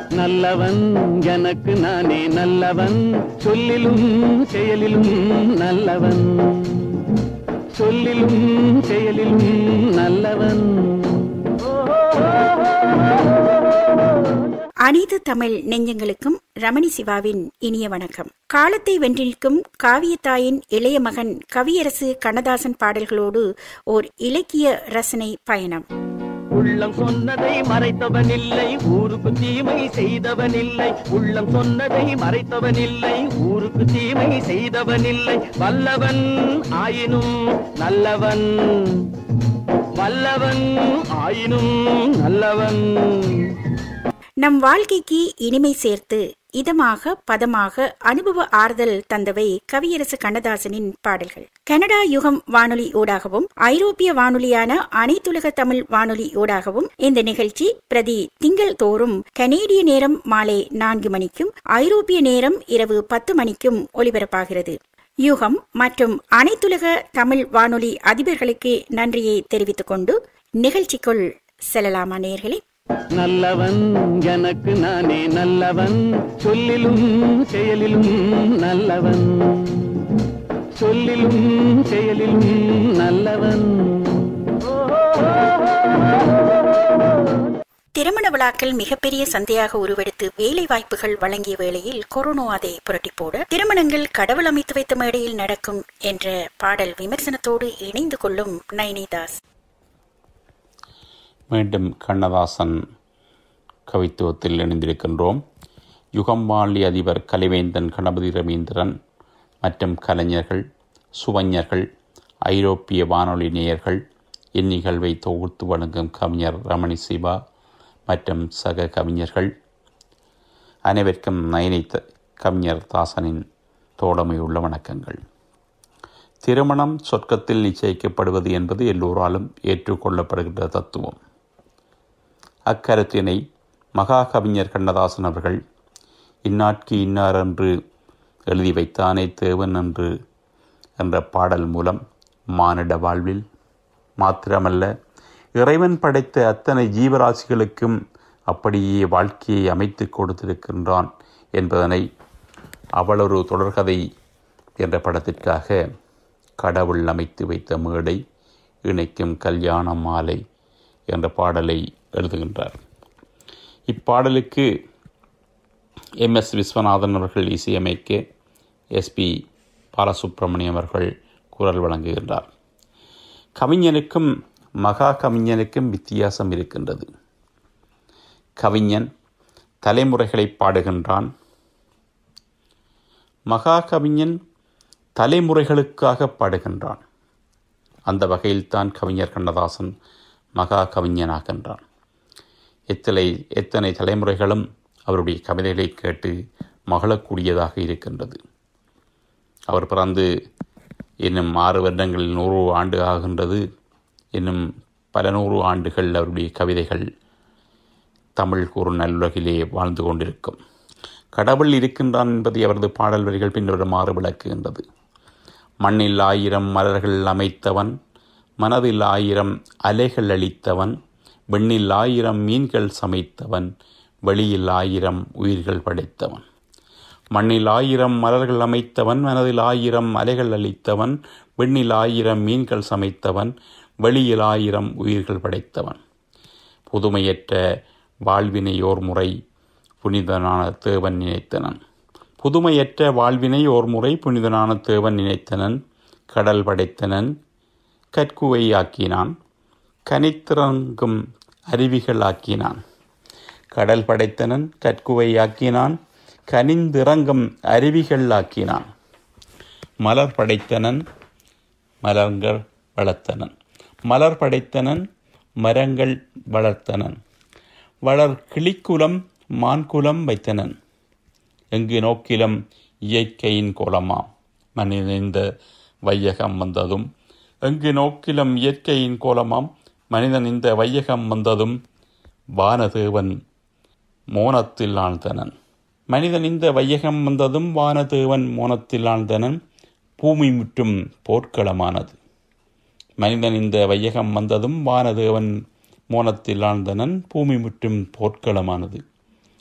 நல்லவன் எனக்கு நானே நல்லவன் சொல்லிலும் செயலிலும் நல்லவன் சொல்லிலும் செயலிலும் நல்லவன் அனைத்து தமிழ் நெஞ்சங்களுக்கும் ரமணி சிவாவின் இனிய வணக்கம் காலத்தை வென்றிருக்கும் காவியத்தாயின் இளைய மகன் கவியரசு கண்ணதாசன் பாடல்களோடு ஓர் இலக்கிய ரசனை பயணம் உள்ளம் சொன்னதை மறைத்தவன் இல்லை ஊருக்கு தீமை செய்தவன் இல்லை உள்ளம் சொன்னதை மறைத்தவன் இல்லை ஊருக்கு தீமை செய்தவன் இல்லை வல்லவன் ஆயினும் நல்லவன் வல்லவன் ஆயினும் நல்லவன் நம் வாழ்க்கைக்கு இனிமை சேர்த்து இதமாக பதமாக அனுபவ ஆறுதல் தந்தவை கவியரசு கண்ணதாசனின் பாடல்கள் கனடா யுகம் வானொலி ஊடாகவும் ஐரோப்பிய வானொலியான அனைத்துலக தமிழ் வானொலி ஊடாகவும் இந்த நிகழ்ச்சி பிரதி திங்கள் தோறும் கனேடிய நேரம் மாலை நான்கு மணிக்கும் ஐரோப்பிய நேரம் இரவு பத்து மணிக்கும் ஒலிபரப்பாகிறது யுகம் மற்றும் அனைத்துலக தமிழ் வானொலி அதிபர்களுக்கு நன்றியை தெரிவித்துக் கொண்டு நிகழ்ச்சிக்குள் செல்லலாமா நேர்களே நல்லவன் எனக்கு நானே நல்லவன் சொல்லிலும் செயலிலும் நல்லவன் சொல்லிலும் செயலிலும் நல்லவன் திருமண விழாக்கள் மிகப்பெரிய சந்தையாக உருவெடுத்து வேலை வாய்ப்புகள் வழங்கிய வேளையில் கொரோனா அதை புரட்டி போட திருமணங்கள் கடவுள் அமைத்து வைத்த மேடையில் நடக்கும் என்ற பாடல் விமர்சனத்தோடு இணைந்து கொள்ளும் நயனிதாஸ் மீண்டும் கண்ணதாசன் கவித்துவத்தில் இணைந்திருக்கின்றோம் யுகம்வாழி அதிபர் கலைவேந்தன் கணபதி ரவீந்திரன் மற்றும் கலைஞர்கள் சுவஞர்கள் ஐரோப்பிய வானொலி நேயர்கள் இந்நிகழ்வை தொகுத்து வழங்கும் கவிஞர் ரமணி சிவா மற்றும் சக கவிஞர்கள் அனைவருக்கும் நயனித்த கவிஞர் தாசனின் தோழமையுள்ள வணக்கங்கள் திருமணம் சொர்க்கத்தில் நிச்சயிக்கப்படுவது என்பது எல்லோராலும் ஏற்றுக்கொள்ளப்படுகின்ற தத்துவம் அக்கருத்தினை மகா கவிஞர் கண்ணதாசன் அவர்கள் இந்நாட்கு இன்னார் என்று எழுதி வைத்தானே தேவன் என்று என்ற பாடல் மூலம் மானிட வாழ்வில் மாத்திரமல்ல இறைவன் படைத்த அத்தனை ஜீவராசிகளுக்கும் அப்படியே வாழ்க்கையை அமைத்து கொடுத்திருக்கின்றான் என்பதனை அவளொரு தொடர்கதை என்ற படத்திற்காக கடவுள் அமைத்து வைத்த மேடை இணைக்கும் கல்யாண மாலை என்ற பாடலை எழுதுகின்றார் இப்பாடலுக்கு எம் எஸ் விஸ்வநாதன் அவர்கள் இசையமைக்க எஸ்பி பாலசுப்ரமணியம் அவர்கள் குரல் வழங்குகின்றார் கவிஞனுக்கும் மகா கவிஞனுக்கும் வித்தியாசம் இருக்கின்றது கவிஞன் தலைமுறைகளை பாடுகின்றான் மகா கவிஞன் தலைமுறைகளுக்காக பாடுகின்றான் அந்த வகையில்தான் கவிஞர் கண்ணதாசன் மகா கவிஞனாகின்றான் எத்தனை எத்தனை தலைமுறைகளும் அவருடைய கவிதைகளை கேட்டு மகளக்கூடியதாக இருக்கின்றது அவர் பிறந்து இன்னும் ஆறு வருடங்களில் நூறு ஆண்டு ஆகின்றது இன்னும் பல நூறு ஆண்டுகள் அவருடைய கவிதைகள் தமிழ் கூறும் நல்லுலகிலே வாழ்ந்து கொண்டிருக்கும் கடவுள் இருக்கின்றான் என்பதை அவரது பாடல் வரிகள் பின்வருமாறு விளக்குகின்றது மண்ணில் ஆயிரம் மலர்கள் அமைத்தவன் மனதில் ஆயிரம் அலைகள் அளித்தவன் வெண்ணில் ஆயிரம் மீன்கள் சமைத்தவன் வெளியில் ஆயிரம் உயிர்கள் படைத்தவன் மண்ணில் ஆயிரம் மலர்கள் அமைத்தவன் மனதில் ஆயிரம் அலைகள் அளித்தவன் வெண்ணில் ஆயிரம் மீன்கள் சமைத்தவன் வெளியில் ஆயிரம் உயிர்கள் படைத்தவன் புதுமையற்ற வாழ்வினை ஓர் முறை புனிதனான தேவன் நினைத்தனன் புதுமையற்ற வாழ்வினை ஓர் முறை புனிதனான தேவன் நினைத்தனன் கடல் படைத்தனன் கற்குவை ஆக்கினான் கனித்திறங்கும் அருவிகள் ஆக்கினான் கடல் படைத்தனன் கற்குவை ஆக்கினான் கனிந்திறங்கும் அருவிகள் ஆக்கினான் மலர் படைத்தனன் மலர்கள் வளர்த்தனன் மலர் படைத்தனன் மரங்கள் வளர்த்தனன் வளர் கிளிக்குலம் மான்குலம் வைத்தனன் எங்கு நோக்கிலும் இயற்கையின் கோலமாம் மனிதனிந்த வையகம் வந்ததும் எங்கு நோக்கிலும் இயற்கையின் கோலமாம் மனிதன் இந்த வையகம் வந்ததும் வானதேவன் மோனத்தில் ஆழ்ந்தனன் மனிதன் இந்த வையகம் வந்ததும் வானதேவன் மோனத்தில் ஆழ்ந்தனன் பூமி முற்றும் போர்க்களமானது மனிதன் இந்த வையகம் வந்ததும் வானதேவன் மோனத்தில் ஆழ்ந்தனன் பூமி முற்றும் போர்க்களமானது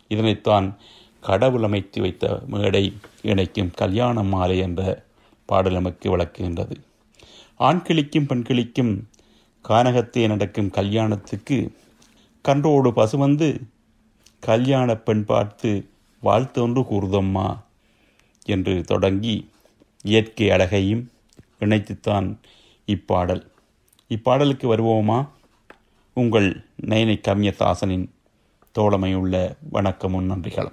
இதனைத்தான் கடவுள் அமைத்து வைத்த மேடை இணைக்கும் கல்யாண மாலை என்ற பாடல் நமக்கு விளக்குகின்றது ஆண் கிளிக்கும் பெண் கிளிக்கும் கானகத்தே நடக்கும் கல்யாணத்துக்கு கன்றோடு பசு வந்து கல்யாண பெண் பார்த்து வாழ்த்தொன்று கூறுதம்மா என்று தொடங்கி இயற்கை அழகையும் இணைத்துத்தான் இப்பாடல் இப்பாடலுக்கு வருவோமா உங்கள் நயனை கவிஞதாசனின் தோழமையுள்ள வணக்கமும் நன்றிகளும்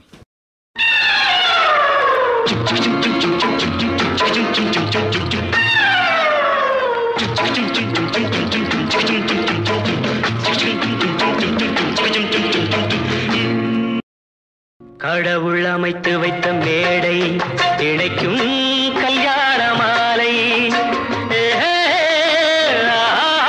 கடவுள் அமைத்து வைத்த மேடை இணைக்கும் கல்யாண மாலை ஏஹே, ஆ,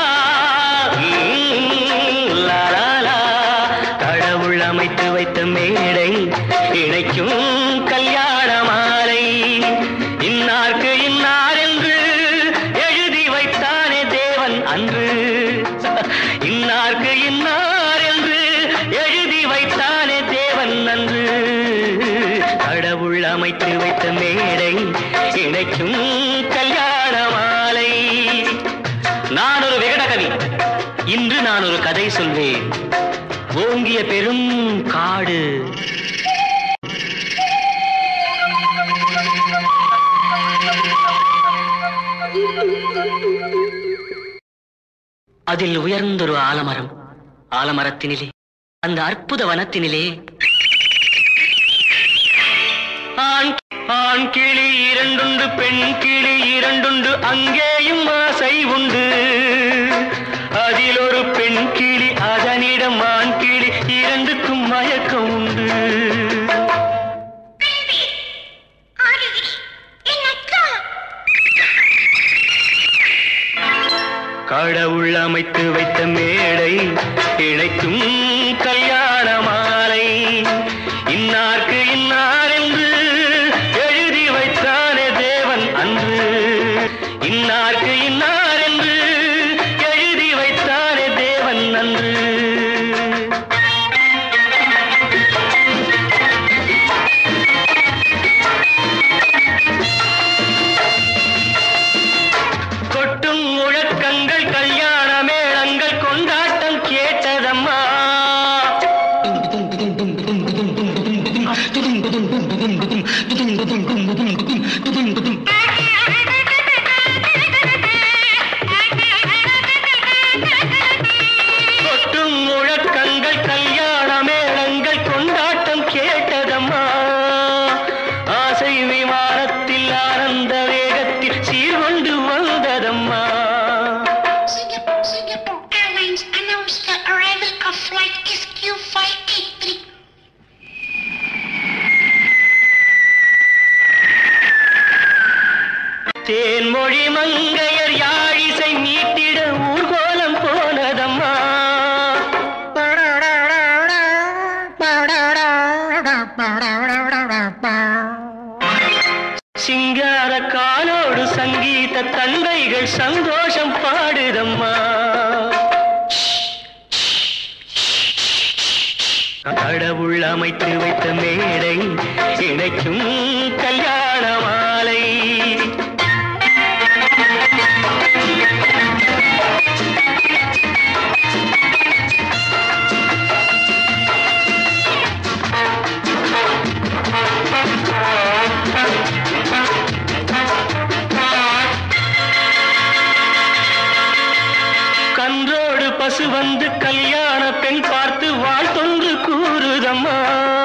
ம், லா, லா, லா. கடவுள் அமைத்து வைத்த மேடை இணைக்கும் கல்யாண மாலை இன்னார்க்கு இன்னார் என்று எழுதி வைத்தானே தேவன் அன்று இன்னார்க்கு இன்னார் என்று எழுதி வைத்தானே தேவன் அன்று கடவுள் அமைத்து வைத்த மேடை இணைக்கும் கல்யாண மாலை நான் ஒரு விகடகவி இன்று நான் ஒரு கதை சொல்வேன் ஓங்கிய பெரும் காடு அதில் உயர்ந்தொரு ஆலமரம் ஆலமரத்தினிலே அந்த அற்புத வனத்தினிலே ஆண் ஆண் கிளி இரண்டுண்டு பெண் கிளி இரண்டுண்டு அங்கேயும் ஆசை உண்டு அதில் ஒரு பெண் கிளி அதனிடம் ஆண் கிளி இரண்டுக்கும் மயக்கம் உண்டு கடவுள் அமைத்து வைத்த மேடை இணைக்கும் கல்யாண மாலை இன்னார்க்கு இன்னார் என்று எழுதி வைத்தானே தேவன் அன்று இன்னார்க்கு இன்னார் என்று எழுதி வைத்தானே தேவன் அன்று கொட்டும் முழக்கங்கள் கல்யாண மேளங்கள் கொண்டாட்டம் கேட்டதம்மா கொட்டும் முழக்கங்கள் கல்யாண மேளங்கள் கொண்டாட்டம் கேட்டதம்மா ஆசை விமானத்தில் ஆனந்த வேகத்தில் சீர்கொண்டு வந்ததம்மா Singapore, Singapore Airlines announced the arrival of flight SQ583. Thenmozhi மங்கையர் யாழிசை மீட்டிட ஊர்கோலம் போனதம்மா சிங்கார காலோடு சங்கீத தந்தைகள் சந்தோஷம் பாடுதம்மா கடவுள் அமைத்து வைத்த மேடை இணைக்கும் கல்யாண மாலை கன்றோடு பசு வந்து கல்யாண பெண் பார்த்து வாழ்த்தொன்று கூறுதம்மா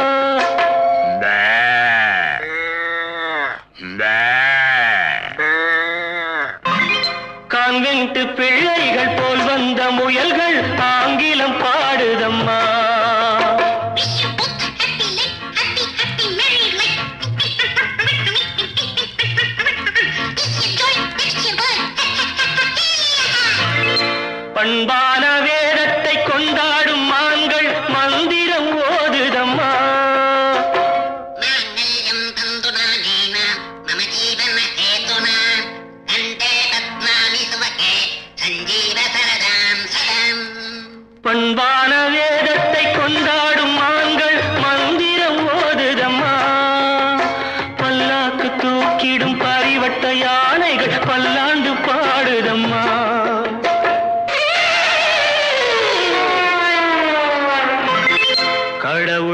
கான்வென்ட் பிள்ளைகள் போல் வந்த முயல்கள் ஆங்கிலம் பாடுதம்மா Wish you both happy life, happy, happy married life. Wish you joy, wish you good. பண்பான வேதத்தை கொண்டாடும் மான்கள் மந்திரம் ஓதுதம்மா माङ्गल्यं तन्तुना नेना मम जीवन हेतुना कण्ठे पद्मानि सुभगे सञ्जीव सरदां सदाम् பண்பான வேதத்தை கொண்டாடும் மான்கள் மந்திர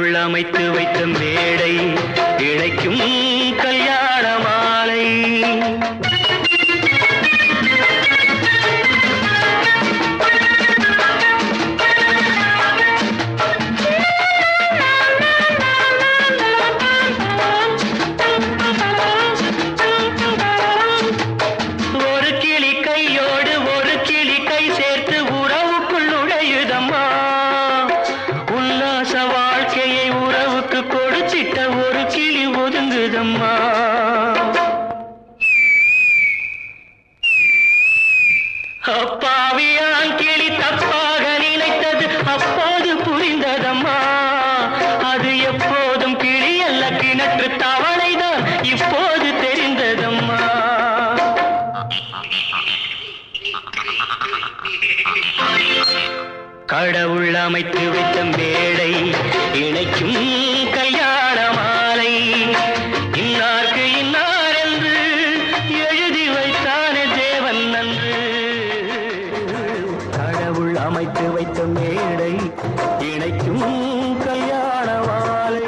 கடவுள் அமைத்து வைத்த மேடை இழைக்கும் கல்யாண மாலை ஒரு கிளி கையோடு ஒரு கிளி கை சேர்த்து உறவுக்குள் நுழையுதம்மா உல்லாச வாழ்க்கையை உறவுக்கு கொடுத்திட்ட ஒரு கிளி ஒதுங்குதம்மா அப்பாவியான் கிளி தப்பாக நினைத்தது அப்போது புரிந்ததம்மா அது எப்போதும் கிளி அல்ல கிணற்று தவளைதான் இப்போது தெரிந்ததம்மா கடவுள் அமைத்து வைத்த மேடை இணைக்கும் கல்யாண மாலை இன்னார்க்கு இன்னார் என்று எழுதி வைத்தானே தேவன் நன்று கடவுள் அமைத்து வைத்த மேடை இணைக்கும் கல்யாண மாலை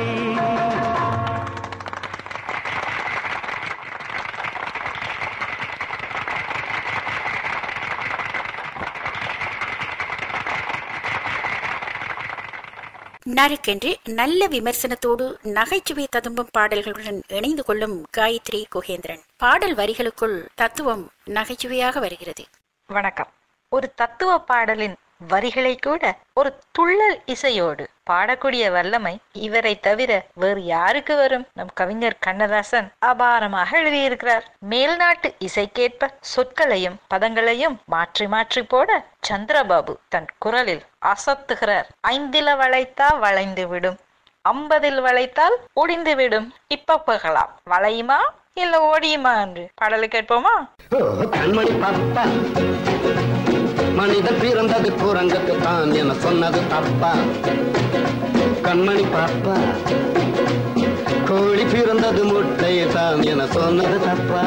நறுக்கென்று நல்ல விமர்சனத்தோடு நகைச்சுவை ததும்பும் பாடல்களுடன் இணைந்து கொள்ளும் காயத்ரி குகேந்திரன் பாடல் வரிகளுக்குள் தத்துவம் நகைச்சுவையாக வருகிறது வணக்கம் ஒரு தத்துவ பாடலின் வரிகளை கூட ஒரு துள்ளல் இசையோடு பாடக்கூடிய வல்லமை இவரை தவிர வேறு யாருக்கு வரும் நம் கவிஞர் கண்ணதாசன் அபாரமாக எழுதியிருக்கிறார் மேல்நாட்டு இசைக்கேற்ப சொற்களையும் பதங்களையும் மாற்றி மாற்றி போட சந்திரபாபு தன் குரலில் அசத்துகிறார் ஐந்தில வளைத்தா வளைந்து விடும் ஐம்பதில் வளைத்தால் ஒடிந்து விடும் இப்ப போகலாம் வளையுமா இல்ல ஓடியுமா என்று பாடலை கேட்போமா ஓ, கண்மணி பாப்பா மனிதன் பிறந்தது குரங்குக்கு தான் என சொன்னது தப்பா கண்மணி பாப்பா கோழி பிறந்தது முட்டையில் தான் என சொன்னது தப்பா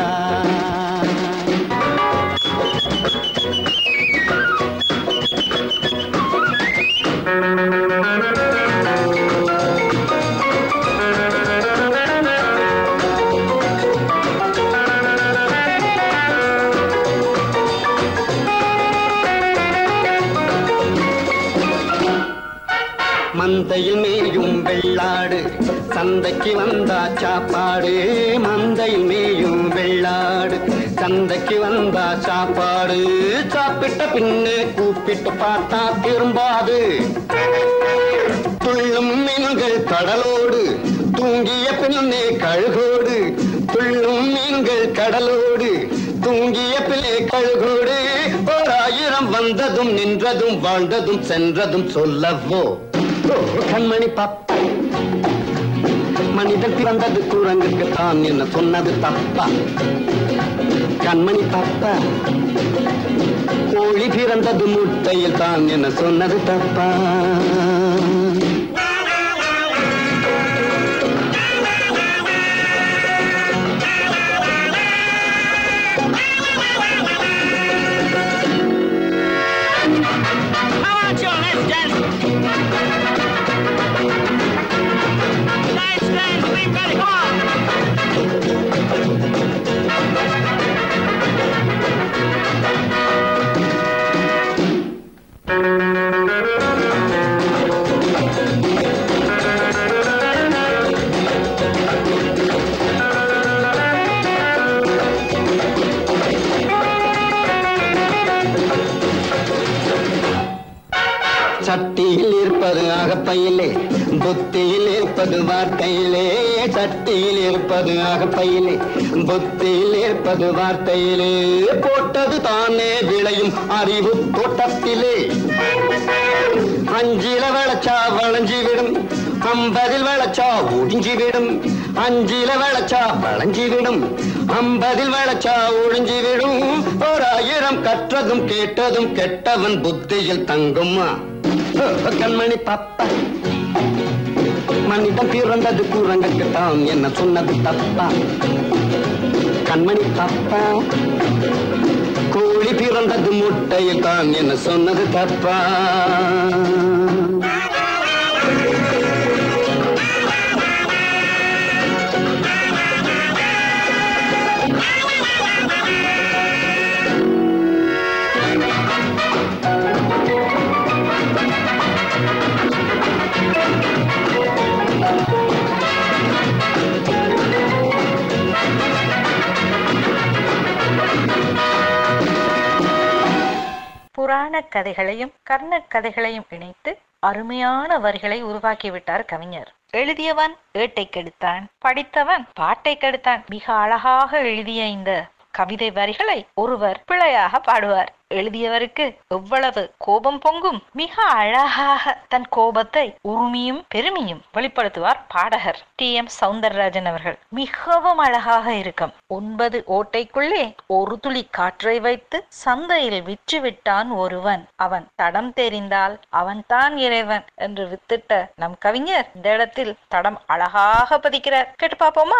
மந்தையில் மேயும் வெள்ளாடு சந்தைக்கு வந்தா சாப்பாடு மந்தையில் மேயும் வெள்ளாடு சந்தைக்கு வந்தா சாப்பாடு சாப்பிட்ட பின்னே கூப்பிட்டு பார்த்தா திரும்பாது துள்ளும் மீன்கள் கடலோடு தூங்கிய பின்னே கழுகோடு துள்ளும் மீன்கள் கடலோடு தூங்கிய பிள்ளை கழுகோடு ஓர் ஆயிரம் வந்ததும் நின்றதும் வாழ்ந்ததும் சென்றதும் சொல்லவோ ஓ, கண்மணி பாப்பா மனிதன் பிறந்தது குரங்குக்கு தான் என்ன சொன்னது தப்பா கண்மணி பாப்பா கோழி பிறந்தது முட்டையில் தான் என்ன சொன்னது தப்பா சட்டியில் இருப்பது அகப்பையிலே புத்தியில் இருப்பது வார்த்தையிலே சட்டியில் இருப்பது அகப்பையிலே புத்தியில் இருப்பது வார்த்தையிலே போட்டது தானே விளையும் அறிவு தோட்டத்திலே அஞ்சில விளைச்சா வளைஞ்சி விடும் ஐம்பதில் விளைச்சா ஒடிஞ்சி விடும் அஞ்சில விளைச்சா வளைஞ்சி விடும் ஐம்பதில் விளைச்சா ஒழிஞ்சி விடும் ஒரு ஆயிரம் கற்றதும் கேட்டதும் கெட்டவன் புத்தியில் தங்குமா ஓ, கண்மணி பாப்பா மனிதன் பிறந்தது குரங்குக்கு தான் என்ன சொன்னது தப்பா கண்மணி பாப்பா கோழி பிறந்தது முட்டையில் தான் என்ன சொன்னது தப்பா புராண கதைகளையும் கர்ண கதைகளையும் இணைத்து அருமையான வரிகளை உருவாக்கிவிட்டார் கவிஞர் எழுதியவன் ஏட்டை கெடுத்தான் படித்தவன் பாட்டை கெடுத்தான் மிக அழகாக எழுதிய இந்த கவிதை வரிகளை ஒருவர் பிழையாக பாடுவார் எழுதியவருக்கு எவ்வளவு கோபம் பொங்கும் மிக அழகாக தன் கோபத்தை உரிமையும் பெருமையும் வெளிப்படுத்துவார் பாடகர் டி எம் சவுந்தரராஜன் அவர்கள் மிகவும் அழகாக இருக்கும் ஒன்பது ஓட்டைக்குள்ளே ஒரு துளி காற்றை வைத்து சந்தையில் விற்று விட்டான் ஒருவன் அவன் தடம் தெரிந்தால் அவன்தான் இறைவன் என்று வித்திட்ட நம் கவிஞர் இந்த இடத்தில் தடம் அழகாக பதிக்கிறார் கேட்டு பார்ப்போமா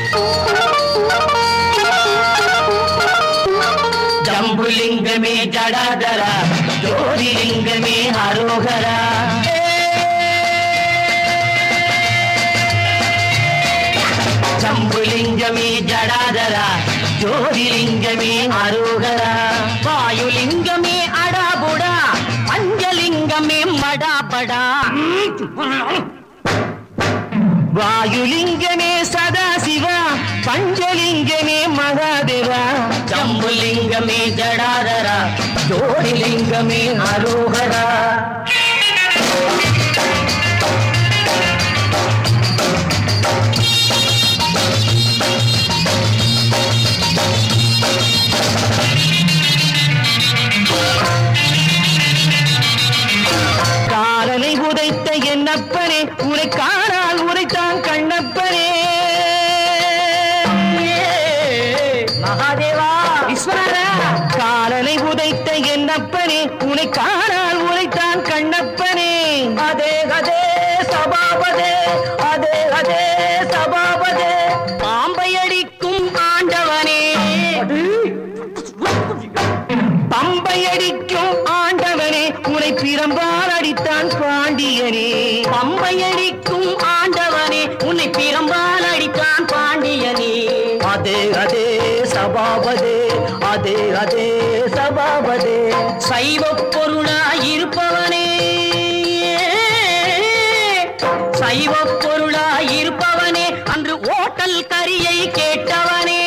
ஜம்புலிங்கமே ஜடாதரா ஜோதிலிங்கமே அரோகரா ஜம்புலிங்கமே ஜடாதரா ஜோதிலிங்கமே அரோகரா வாயுலிங்கமே அடாபுடா பஞ்சலிங்கமே மடாபடா வாயுலிங்கமே சதாசிவா பஞ்சலிங்கமே மகாதேவா ஜம்புலிங்கமே ஜடாதரா ஜோதிலிங்கமே அரோகரா காலனை உதைத்த என்னப்பனே உரை காணால் உரைத்தான் கண்ணப்பனே மகாதேவா விஸ்வநாதா காலனை உதைத்த என்னப்பனே உனை காணால் உரைத்தான் கண்ணப்பனே அதே அதே சபாபதே அதே அதே சபாபதே பாம்பை அடிக்கும் ஆண்டவனே பம்பை அடிக்கும் ஆண்டவனே உனை பிரம்பால் அடித்தான் பாண்டியனே பம்பை அடிக்கும் ஆண்டவனே உன்னை பிரம்பால் அடித்தான் பாண்டியனே அதே அதே சபாபதே அதே அதே சபாபதே சைவ பொருளாயிருப்பவனே சைவ பொருளாயிருப்பவனே அன்று ஓட்டல் கரியை கேட்டவனே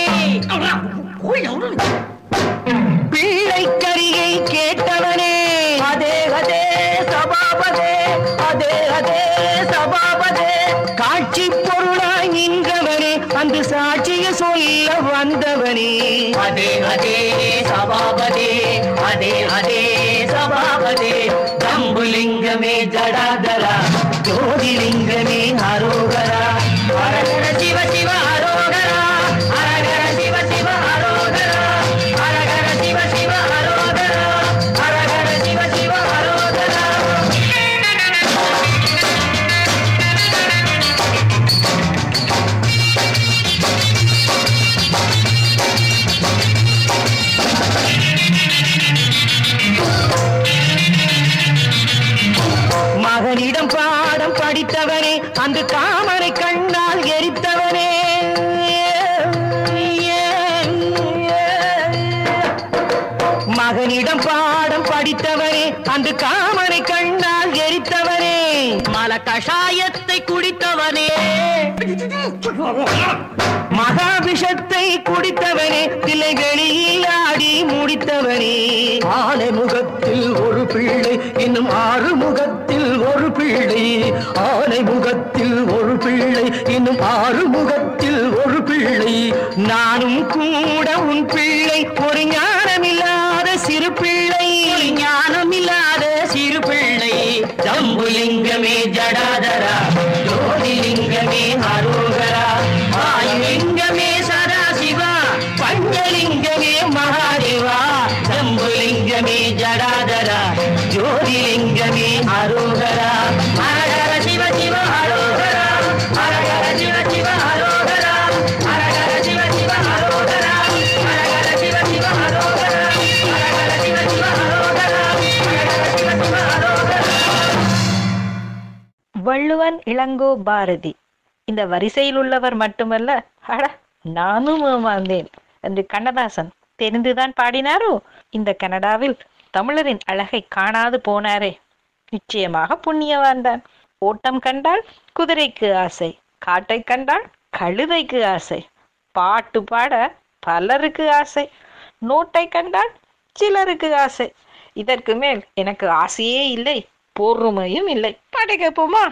பிள்ளை கரியை கேட்டவனே அதே அதே சபாபதே அதே அதே சபாபதே காட்சி பொருளாய் நின்றவனே அந்த சாட்சிய சொல்ல வந்தவனே அதே அதே சபாபதே அதே அதே சபாபதே ஜம்புலிங்கமே ஜடாதரா ஜோதிலிங்கமே அரோகரா அரகர சிவ சிவ அரோகரா அரகர சிவ சிவ அரோகரா அரகர சிவ சிவ அரோகரா அரகர சிவ சிவ அரோகரா மகனிடம் பாடம் படித்தவனே அந்த காமனை கண்ணால் எரித்தவனே மகனிடம் பாடம் படித்தவனே அந்த காமனை கண்ணால் எரித்தவனே மல கஷாயத்தை குடித்தவனே மகாபிஷத்தை குடித்தவனே தில்லை வெளியில் ஆடி முடித்தவனே ஆனை முகத்தில் ஒரு பிள்ளை இன்னும் ஆறு முகத்தில் ஒரு பிள்ளை ஆனை முகத்தில் ஒரு பிள்ளை இன்னும் ஆறு முகத்தில் ஒரு பிள்ளை நானும் கூட உன் பிள்ளை ஒரு ஞானமில்லாத சிறு பிள்ளை ஞானமில்லாத சிறு பிள்ளை ஜம்புலிங்கமே ஜடாதரா ஜோதிலிங்கமே அரோகரா ஆயுலிங்கமே சதாசிவா பஞ்சலிங்கமே மகாதேவா ஜம்புலிங்கமே ஜடாதரா ஜோதிலிங்கமே அரோகரா ஹரஹர சிவ சிவ அரோகரா ஹரஹர சிவ சிவ அரோகரா ஹரஹர சிவ சிவ அரோகரா ஹரஹர சிவ சிவ அரோகரா ஹரஹர சிவ சிவ அரோகரா ஹரஹர சிவ சிவ அரோகரா வள்ளுவன் இளங்கோ பாரதி இந்த வரிசையில் உள்ளவர் மட்டுமல்ல அட நானும் ஏமாந்தேன் என்று கண்ணதாசன் தெரிந்துதான் பாடினாரோ இந்த கனடாவில் தமிழரின் அழகை காணாது போனாரே நிச்சயமாக புண்ணியவான் தான் ஓட்டம் கண்டால் குதிரைக்கு ஆசை காட்டை கண்டால் கழுதைக்கு ஆசை பாட்டு பாட பலருக்கு ஆசை நோட்டை கண்டால் சிலருக்கு ஆசை இதற்கு மேல் எனக்கு ஆசையே இல்லை பொறுமையும் இல்லை பாட்டை கேட்போமா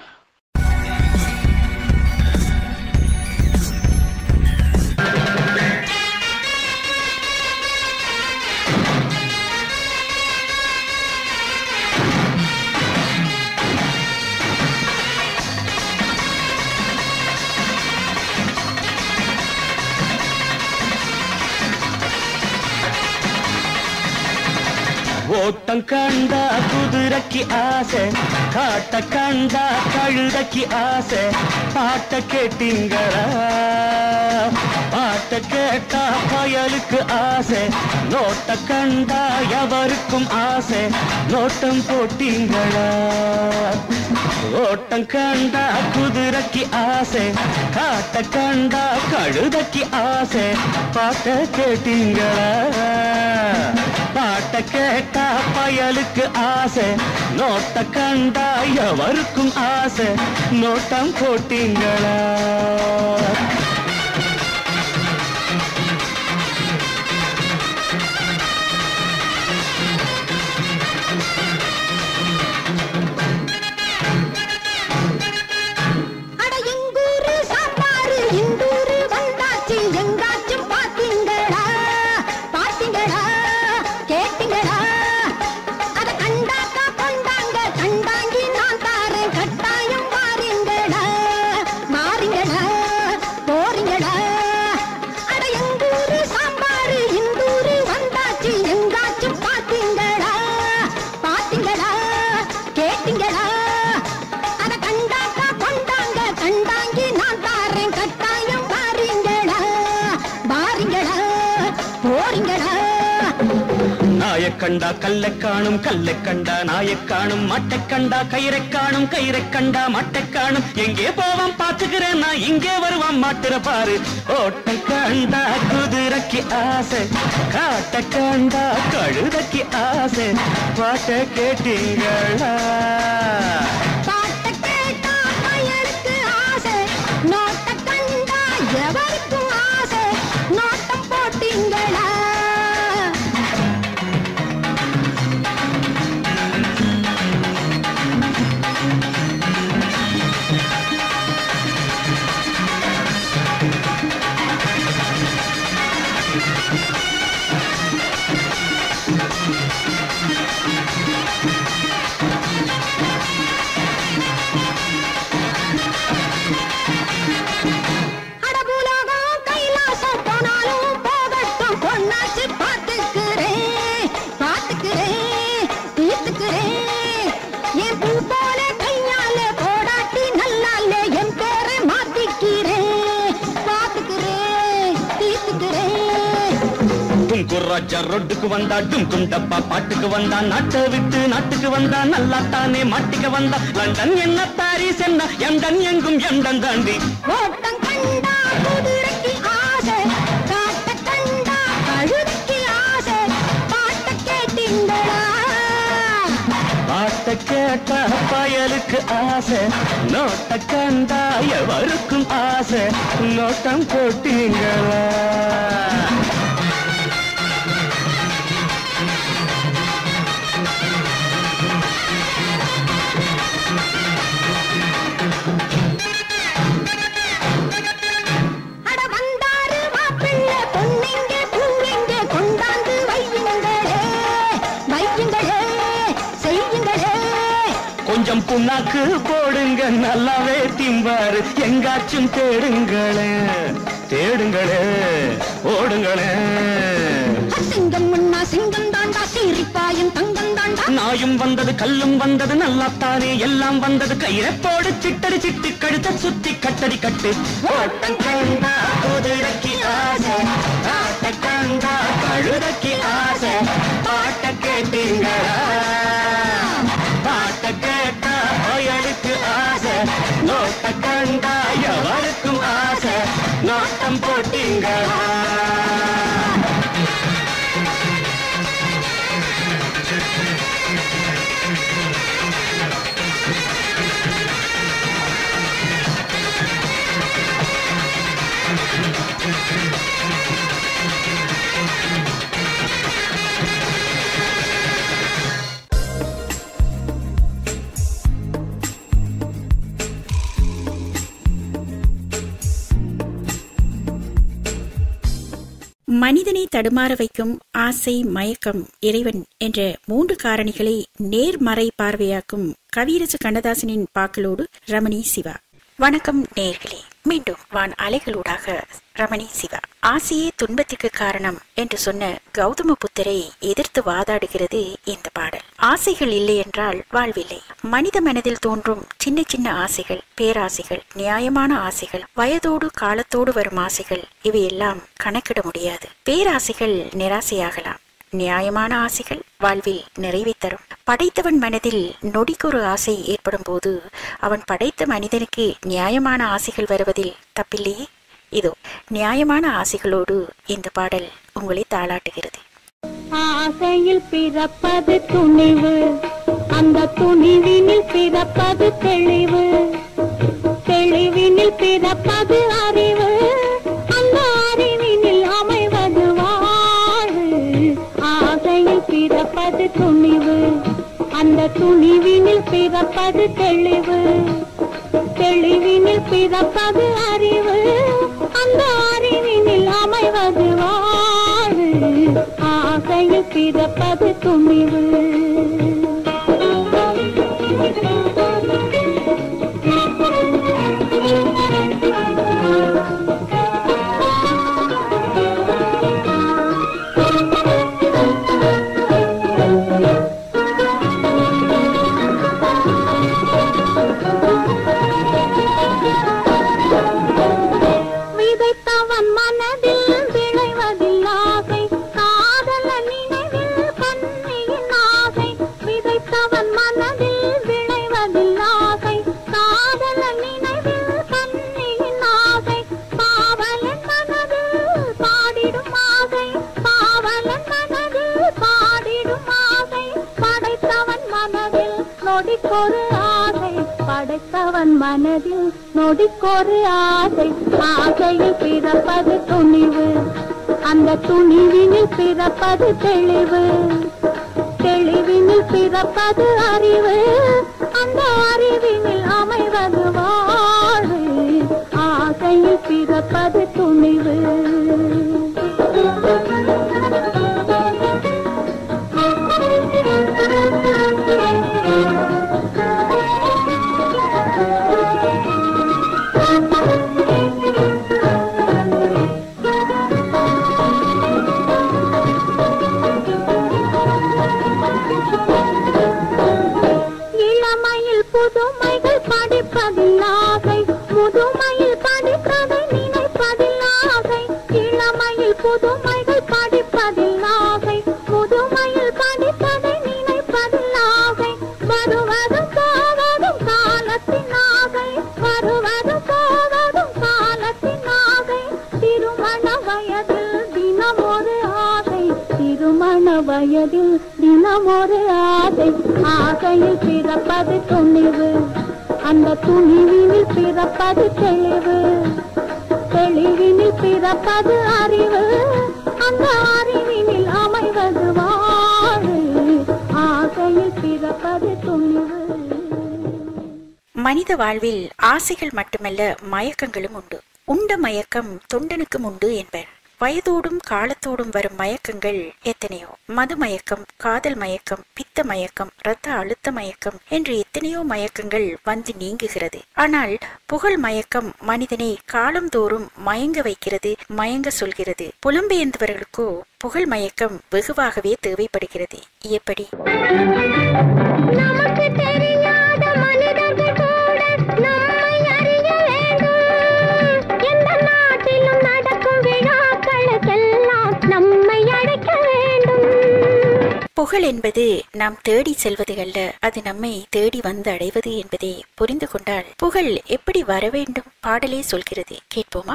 ஓட்டம் கண்டா குதிரைக்கு ஆசை காட்ட கண்டா கழுதைக்கு ஆசை பாட்ட கேட்டீங்களா பாட்ட கேட்டா பயலுக்கு ஆசை நோட்ட கண்டா எவருக்கும் ஆசை நோட்டம் போட்டீங்களா ஓட்டம் கண்டா குதிரைக்கு ஆசை காட்ட கண்டா கழுதைக்கு ஆசை பாட்ட கேட்டீங்களா பாட்ட கேட்டா பயலுக்கு ஆசை நோட்ட கண்டா எவருக்கும் ஆசை நோட்டம் போட்டீங்களா அட எங்கூரு சாப்பாரு இந்தூரு வந்தாச்சு எங்காச்சும் பாத்தீங்களா பாத்தீங்களா கேட்டீங்களா அத கண்டாக்கா கொண்டாங்க கண்டாங்கி நான் தாரேன் கட்டாயம் மாறீங்களா மாறீங்களா போறீங்களா அட எங்கூரு சாம்பாரு இந்தூரு வந்தாச்சு எங்காச்சும் பாத்தீங்களா பாத்தீங்களா கேட்டீங்களா அத கண்டாக்கா கொண்டாங்க கண்டாங்கி நான் தாரேன் கட்டாயம் பாருங்களா பாருங்களா போறீங்களா நாயக் கண்டா கல்லை காணும் கல்லை கண்டா நாயக் காணும் மாட்டைக் கண்டா கயிறை காணும் கயிறை கண்டா மாட்டைக் காணும் எங்கே போவான் பாத்துக்கிறேன் நான் இங்கே வருவான் மாட்டுற பாரு ஓட்டம் கண்டா குதிரைக்கு ஆசை காட்ட கண்டா கழுதைக்கு ஆசை பாட்ட கேட்டீங்களா பாட்ட கேட்டா பயலுக்கு ஆசை நோட்ட கண்டா எவருக்கும் ஆசை நோட்டம் போட்டீங்களா அடபுலகம் கைலாசம் போனாலும் போகட்டும் பொண்ணாச்சு பார்த்துக்கிறேன் பார்த்துக்கிறேன் தீர்த்துக்கிறேன் என் பூ போல கையால போடாட்டி நல்லால என் பேரை மாத்திக்கிறேன் பார்த்துக்கிறேன் தீர்த்துக்கிறேன் குங்குராஜா ரொட்டுக்கு வந்தா டும் டப்பா பாட்டுக்கு வந்தா நாட்டை விட்டு நாட்டுக்கு வந்தா நல்லா தானே மாட்டிக்க வந்தா லண்டன் என்ன பாரிஸ் என்ன எண்டன் எங்கும் எண்டன் தாண்டி ஓட்டம் கண்டா குதிரைக்கு ஆசை காட்ட கண்டா கழுதைக்கு ஆசை பாட்ட கேட்டீங்களா பாட்ட கேட்டா பயலுக்கு ஆசை நோட்ட கண்டா எவருக்கும் ஆசை நோட்டம் போட்டீங்களா அட வந்தாரு மாப்பிள்ளை பொண்ணுங்க பூவெங்க கொண்டாந்து வையுங்களே வையுங்களே செய்யுங்களே கொஞ்சம் புண்ணாக்கு போடுங்க நல்லாவே திம்பாரு எங்காச்சும் தேடுங்களே தேடுங்களே ஓடுங்களே சிங்கம் முன்னா சிங்கம் தாண்டா சீரிப்பாயும் தங்கம் தாண்டா நாயும் வந்தது கல்லும் வந்தது நல்லாத்தானே எல்லாம் வந்தது கயிறை போடு சிட்டடி சிட்டு கழுத்த சுத்தி கட்டடி கட்டு ஓட்டம் கண்டா குதிரைக்கு ஆசை ஆட்ட கண்டா கழுதைக்கு ஆசை பாட்ட கேட்டீங்களா பாட்ட கேட்டா பயலுக்கு ஆசை நோட்ட கண்டா எவருக்கும் ஆசை நோட்டம் போட்டீங்களா மனிதனை தடுமாற வைக்கும் ஆசை மயக்கம் இறைவன் என்ற மூன்று காரணிகளை நேர்மறை பார்வையாக்கும் கவியரசு கண்ணதாசனின் பாக்களோடு ரமணி சிவா வணக்கம் நேர்களே மீண்டும் வான் அலைகளூடாக ரமணி சிவா ஆசையே துன்பத்திற்கு காரணம் என்று சொன்ன கௌதம புத்தரை எதிர்த்து வாதாடுகிறது இந்த பாடல் ஆசைகள் இல்லை என்றால் வாழ்வில்லை மனித மனதில் தோன்றும் சின்ன சின்ன ஆசைகள் பேராசைகள் நியாயமான ஆசைகள் வயதோடு காலத்தோடு வரும் ஆசைகள் இவையெல்லாம் கணக்கிட முடியாது பேராசைகள் நிராசையாகலாம் நியாயமான ஆசைகள் வாழ்வில் நிறைவை தரும் படைத்தவன் மனதில் நொடிக்கொரு ஆசை ஏற்படும் போது அவன் படைத்த மனிதனுக்கு நியாயமான ஆசைகள் வருவதில் தப்பில்லையே இதோ நியாயமான ஆசைகளோடு இந்த பாடல் உங்களை தாளாட்டுகிறது ஆசையில் பிறப்பது துணிவு அந்த துணிவினில் பிறப்பது தெளிவு தெளிவினில் பிறப்பது அறிவு அந்த அறிவினில் அமைவது வாழ்வு ஆசையில் பிறப்பது துணிவு அந்த துணிவினில் பிறப்பது தெளிவு தெளிவினில் பிறப்பது அறிவு அந்த அறிவினில் அமைவது வாழ்வு ஆசையில் பிறப்பது துணிவு விதைத்தவன் மனதில் விளைவதில் ஆசை காதல நினைவில் கண்ணியின் ஆசை விதைத்தவன் மனதில் விளைவதில் ஆசை காதல நினைவில் கண்ணியின் ஆசை பாவலன் மனதில் பாடிடும் ஆசை பாவலன் மனதில் பாடிடும் ஆசை படைத்தவன் மனதில் நொடிக்கொரு ஆசை படைத்தவன் மனதில் நொடிக்கொரு ஆசை ஆசையில் பிறப்பது துணிவு அந்த துணிவினில் பிறப்பது தெளிவு தெளிவினில் பிறப்பது அறிவு அந்த அறிவினில் அமைவது வாழ்வு ஆசையில் பிறப்பது துணிவு இளமையில் புதுமைகள் படிப்பதில் ஆசை முதுமையில் படிப்பதை நினைப்பதில் ஆசை இளமையில் புதுமைகள் படிப்பதில் ஆசை முதுமையில் படிப்பதை நினைப்பதில் ஆசை வருவதும் போவதும் காலத்தின் ஆசை வருவதும் போவதும் காலத்தின் ஆசை திருமண வயதில் தினம் ஒரு ஆசை திருமண வயதில் தினம் ஒரு ஆசை ஆசையில் பிறப்பது துணிவு அந்த துணிவினில் பிறப்பது தெளிவு தெளிவினில் பிறப்பது அறிவு அந்த அறிவினில் அமைவது வாழ்வு ஆசையில் பிறப்பது துணிவு மனித வாழ்வில் ஆசைகள் மட்டுமல்ல மயக்கங்களும் உண்டு உண்ட மயக்கம் தொண்டனுக்கும் உண்டு என்பர் வயதோடும் காலத்தோடும் வரும் மயக்கங்கள் எத்தனையோ மது மயக்கம் காதல் மயக்கம் பித்த மயக்கம் இரத்த அழுத்த மயக்கம் என்று எத்தனையோ மயக்கங்கள் வந்து நீங்குகிறது ஆனால் புகழ் மயக்கம் மனிதனை காலந்தோறும் மயங்க வைக்கிறது மயங்க சொல்கிறது புலம்பெயர்ந்தவர்களுக்கோ புகழ் மயக்கம் வெகுவாகவே தேவைப்படுகிறது எப்படி நமக்கு தெரியாத மனிதர்கள் கூட நம்மை அறிய வேண்டும் எந்த நாட்டிலும் நடக்கும் விழாக்களுக்கெல்லாம் நம்மை அழைக்க வேண்டும் புகழ் என்பது நாம் தேடி செல்வது அல்ல அது நம்மை தேடி வந்து அடைவது என்பதை புரிந்து கொண்டால் புகழ் எப்படி வர வேண்டும் பாடலே சொல்கிறது கேட்போமா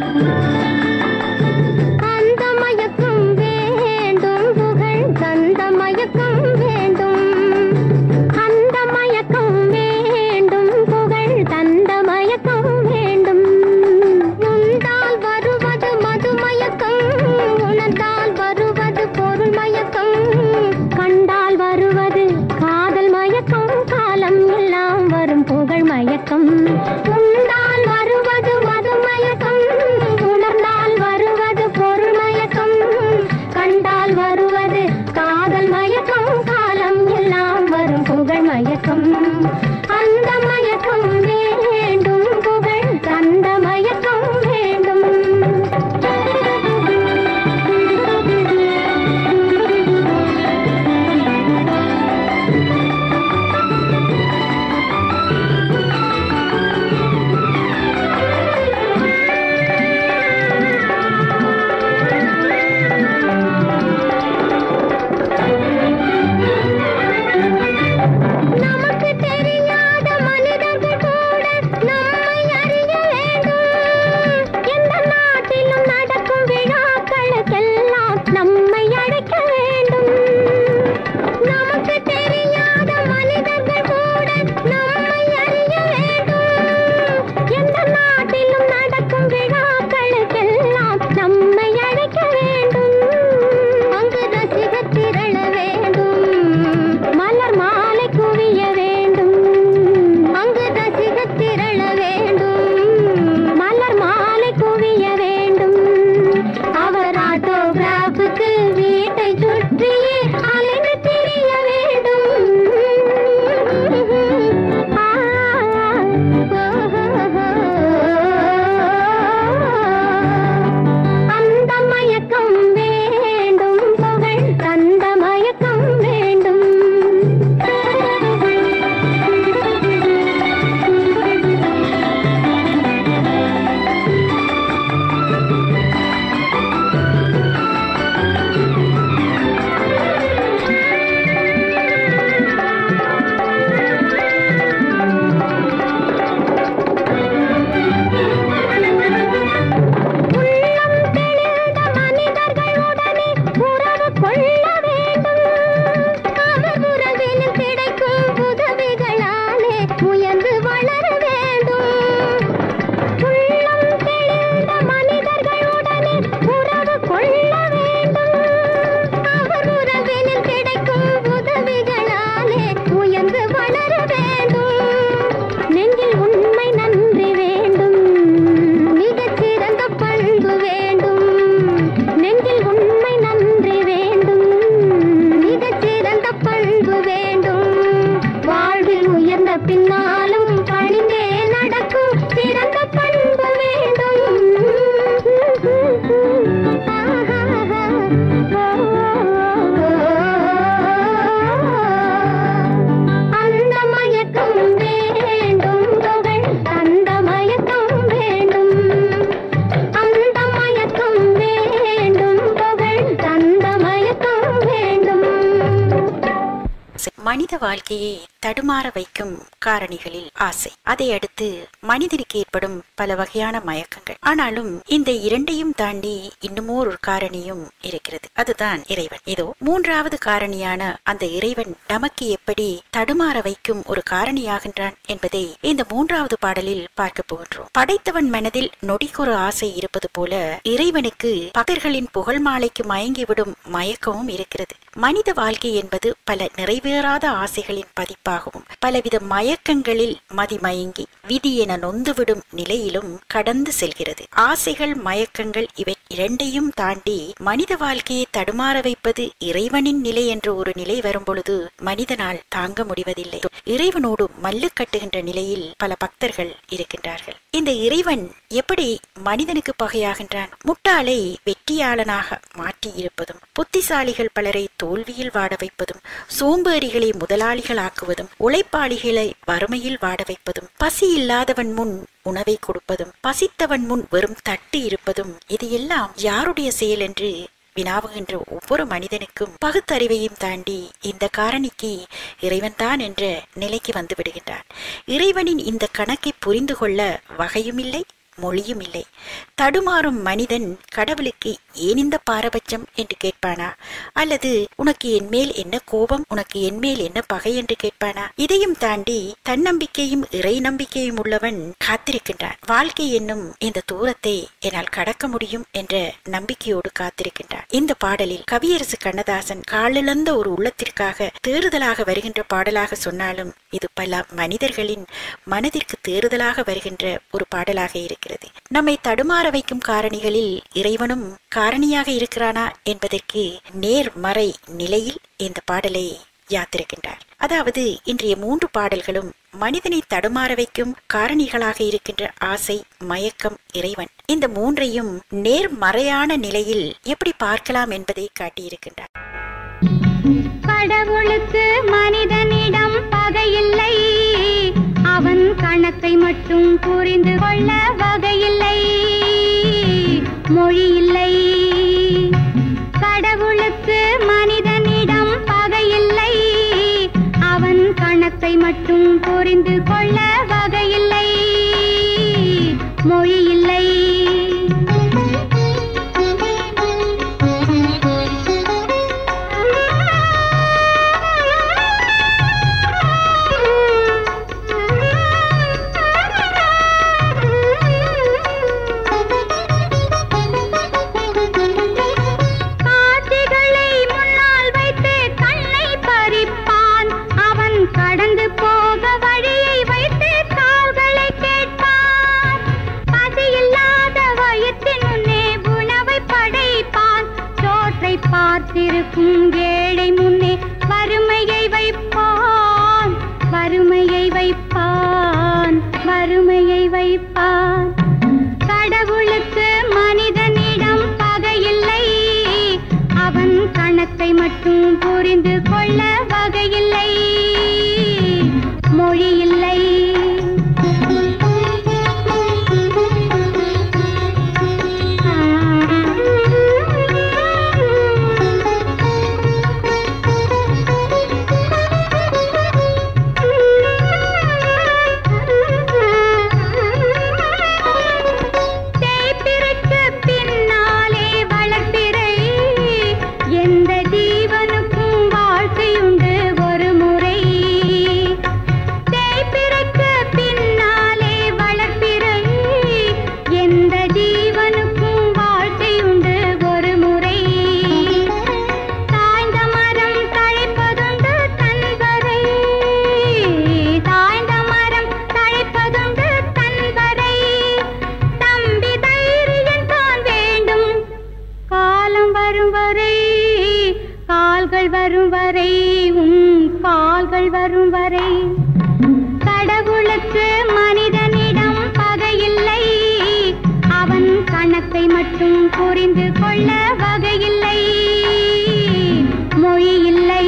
அந்த மயக்கம் வேண்டும் புகழ் தந்த மயக்கம் வேண்டும் அந்த மயக்கம் வேண்டும் புகழ் தந்த மயக்கம் வேண்டும் உண்டால் வருவது மது மயக்கம் உணர்ந்தால் வருவது பொருள் மயக்கம் கண்டால் வருவது காதல் மயக்கம் காலம் எல்லாம் வரும் புகழ் மயக்கம் உண்டால் வருவது மது மயக்கம் உணர்ந்தால் மனித வாழ்க்கையை தடுமாற வைக்கும் காரணிகளில் ஆசை அதை அடுத்து மனிதனுக்கு ஏற்படும் பல வகையான மயக்கங்கள் ஆனாலும் இந்த இரண்டையும் தாண்டி இன்னுமோ ஒரு காரணியும் இருக்கிறது அதுதான் இறைவன் இதோ மூன்றாவது காரணியான அந்த இறைவன் நமக்கு எப்படி தடுமாற வைக்கும் ஒரு காரணியாகின்றான் என்பதை இந்த மூன்றாவது பாடலில் பார்க்க போகின்றோம் படைத்தவன் மனதில் நொடிக்கொரு ஆசை இருப்பது போல இறைவனுக்கு பக்தர்களின் புகழ் மாலைக்கு மயங்கிவிடும் மயக்கமும் இருக்கிறது மனித வாழ்க்கை என்பது பல நிறைவேறாத ஆசைகளின் பதிப்பாகவும் பலவித மயக்கங்களில் மதிமயங்கி விதி என நொந்துவிடும் நிலையிலும் கடந்து செல்கிறது ஆசைகள் மயக்கங்கள் இவை இரண்டையும் தாண்டி மனித வாழ்க்கையை தடுமாற வைப்பது இறைவனின் நிலை என்ற ஒரு நிலை வரும்பொழுது மனிதனால் தாங்க முடிவதில்லை இறைவனோடு மல்லு கட்டுகின்ற நிலையில் பல பக்தர்கள் இருக்கின்றார்கள் இந்த இறைவன் எப்படி மனிதனுக்கு பகையாகின்றான் முட்டாளை வெற்றியாளனாக மாற்றி இருப்பதும் புத்திசாலிகள் பலரை தோல்வியில் வாட வைப்பதும் சோம்பேறிகளை முதலாளிகளாக்குவதும் உழைப்பாளிகளை வறுமையில் வாட வைப்பதும் பசி இல்லாதவன் முன் உணவை கொடுப்பதும் பசித்தவன் முன் வெறும் தட்டு இருப்பதும் இது எல்லாம் யாருடைய செயல் என்று வினாவுகின்ற ஒவ்வொரு மனிதனுக்கும் பகுத்தறிவையும் தாண்டி இந்த காரணிக்கு இறைவன்தான் என்ற நிலைக்கு வந்து விடுகின்றான் இறைவனின் இந்த கணக்கை புரிந்து கொள்ள வகையும் இல்லை மொழியும் இல்லை தடுமாறும் மனிதன் கடவுளுக்கு ஏன் இந்த பாரபட்சம் என்று கேட்பானா அல்லது உனக்கு என் மேல் என்ன கோபம் உனக்கு என் மேல் என்ன பகை என்று கேட்பானா இதையும் தாண்டி தன்னம்பிக்கையும் இறை நம்பிக்கையும் உள்ளவன் காத்திருக்கின்றான் வாழ்க்கை என்னும் இந்த தூரத்தை என்னால் கடக்க முடியும் என்ற நம்பிக்கையோடு காத்திருக்கின்றான் இந்த பாடலில் கவியரசு கண்ணதாசன் காலிழந்த ஒரு உள்ளத்திற்காக தேறுதலாக வருகின்ற பாடலாக சொன்னாலும் இது பல மனிதர்களின் மனதிற்கு தேறுதலாக வருகின்ற ஒரு பாடலாக இருக்கிறது நம்மை தடுமாற வைக்கும் காரணிகளில் இறைவனும் காரணியாக இருக்கிறானா என்பதற்கு நேர்மறை நிலையில் இந்த பாடலை யாத்திருக்கின்றார் அதாவது இன்றைய மூன்று பாடல்களும் மனிதனை தடுமாற வைக்கும் காரணிகளாக இருக்கின்ற ஆசை மயக்கம் இறைவன் இந்த மூன்றையும் நேர்மறையான நிலையில் எப்படி பார்க்கலாம் என்பதை காட்டியிருக்கின்றார் கடவுளுக்கு மனிதனிடம் பகையில்லை அவன் கணக்கை மட்டும் புரிந்து கொள்ள வகையில்லை மொழி இல்லை கடவுளுக்கு மனிதனிடம் பகையில்லை அவன் கணக்கை மட்டும் புரிந்து கொள்ள வகையில்லை மொழி இல்லை காட்சிகளை முன்னால் வைத்து கண்ணை பறிப்பான் அவன் கடந்து போக வழியை வைத்து கால்களை கேட்பான் பசியில்லாத வயிற்றின் முன்னே உணவை படைப்பான் சோற்றை பார்த்திருக்கும் ஏழை முன்னே வறுமையை வைப்பான் வறுமையை வைப்பான் வறுமையை வைப்பான் கடவுளுக்கு மனிதனிடம் பகையில்லை அவன் கணக்கை மட்டும் புரிந்து கொள்ள வகையில்லை மொழி இல்லை தேய்பிறைக்கு பின்னாலே வளர்ப்பிறை எந்த ஜீவனுக்கும் வாழ்க்கையுண்டு ஒரு முறை தேய்பிறைக்கு பின்னாலே வளர்ப்பிறை எந்த ஜீவனுக்கும் வாழ்க்கையுண்டு ஒரு முறை தாய்ந்த மரம் தழைப்பதுண்டு தன்வரை தாய்ந்த மரம் தழைப்பதுண்டு தன்வரை தம்பி தைரியம் தான் வேண்டும் காலம் வரும் வரை கால்கள் வரும் வரை உன் கால்கள் வரும் வரை கடவுளுக்கு மனிதனிடம் பகையில்லை அவன் கணக்கை மட்டும் புரிந்து கொள்ள வகையில்லை மொழி இல்லை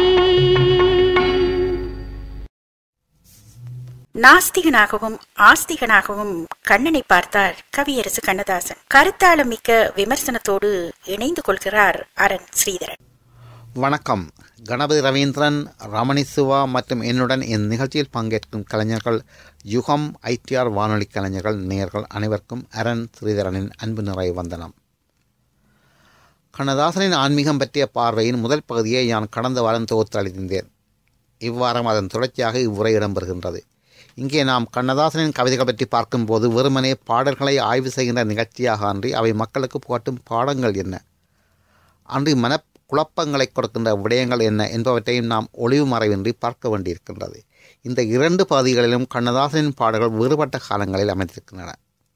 நாஸ்திகனாகவும் ஆஸ்திகனாகவும் கண்ணனை பார்த்தார் கவியரசு கண்ணதாசன் கருத்தாளம் மிக்க விமர்சனத்தோடு இணைந்து கொள்கிறார் அரண் ஸ்ரீதரன் வணக்கம் கணபதி ரவீந்திரன் ரமணி சிவா மற்றும் என்னுடன் இந்நிகழ்ச்சியில் பங்கேற்கும் கலைஞர்கள் யுகம் ஐடிஆர் வானொலி கலைஞர்கள் நேயர்கள் அனைவருக்கும் அரண் ஸ்ரீதரனின் அன்பு நிறை வந்தனம் கண்ணதாசனின் ஆன்மீகம் பற்றிய பார்வையின் முதல் பகுதியை நான் கடந்த வாரம் தொகுத்து அளித்திருந்தேன் இவ்வாரம் அதன் தொடர்ச்சியாக இவ்வுரை இடம்பெறுகின்றது இங்கே நாம் கண்ணதாசனின் கவிதைகள் பற்றி பார்க்கும்போது வெறுமனே பாடல்களை ஆய்வு செய்கின்ற நிகழ்ச்சியாக அன்றி அவை மக்களுக்கு புகட்டும் பாடங்கள் என்ன அன்றி மன குழப்பங்களை கொடுக்கின்ற விடயங்கள் என்ன என்பவற்றையும் நாம் ஒளிவு மறைவின்றி பார்க்க வேண்டியிருக்கின்றது இந்த இரண்டு பகுதிகளிலும் கண்ணதாசனின் பாடல்கள் வேறுபட்ட காலங்களில் அமைந்திருக்கின்றன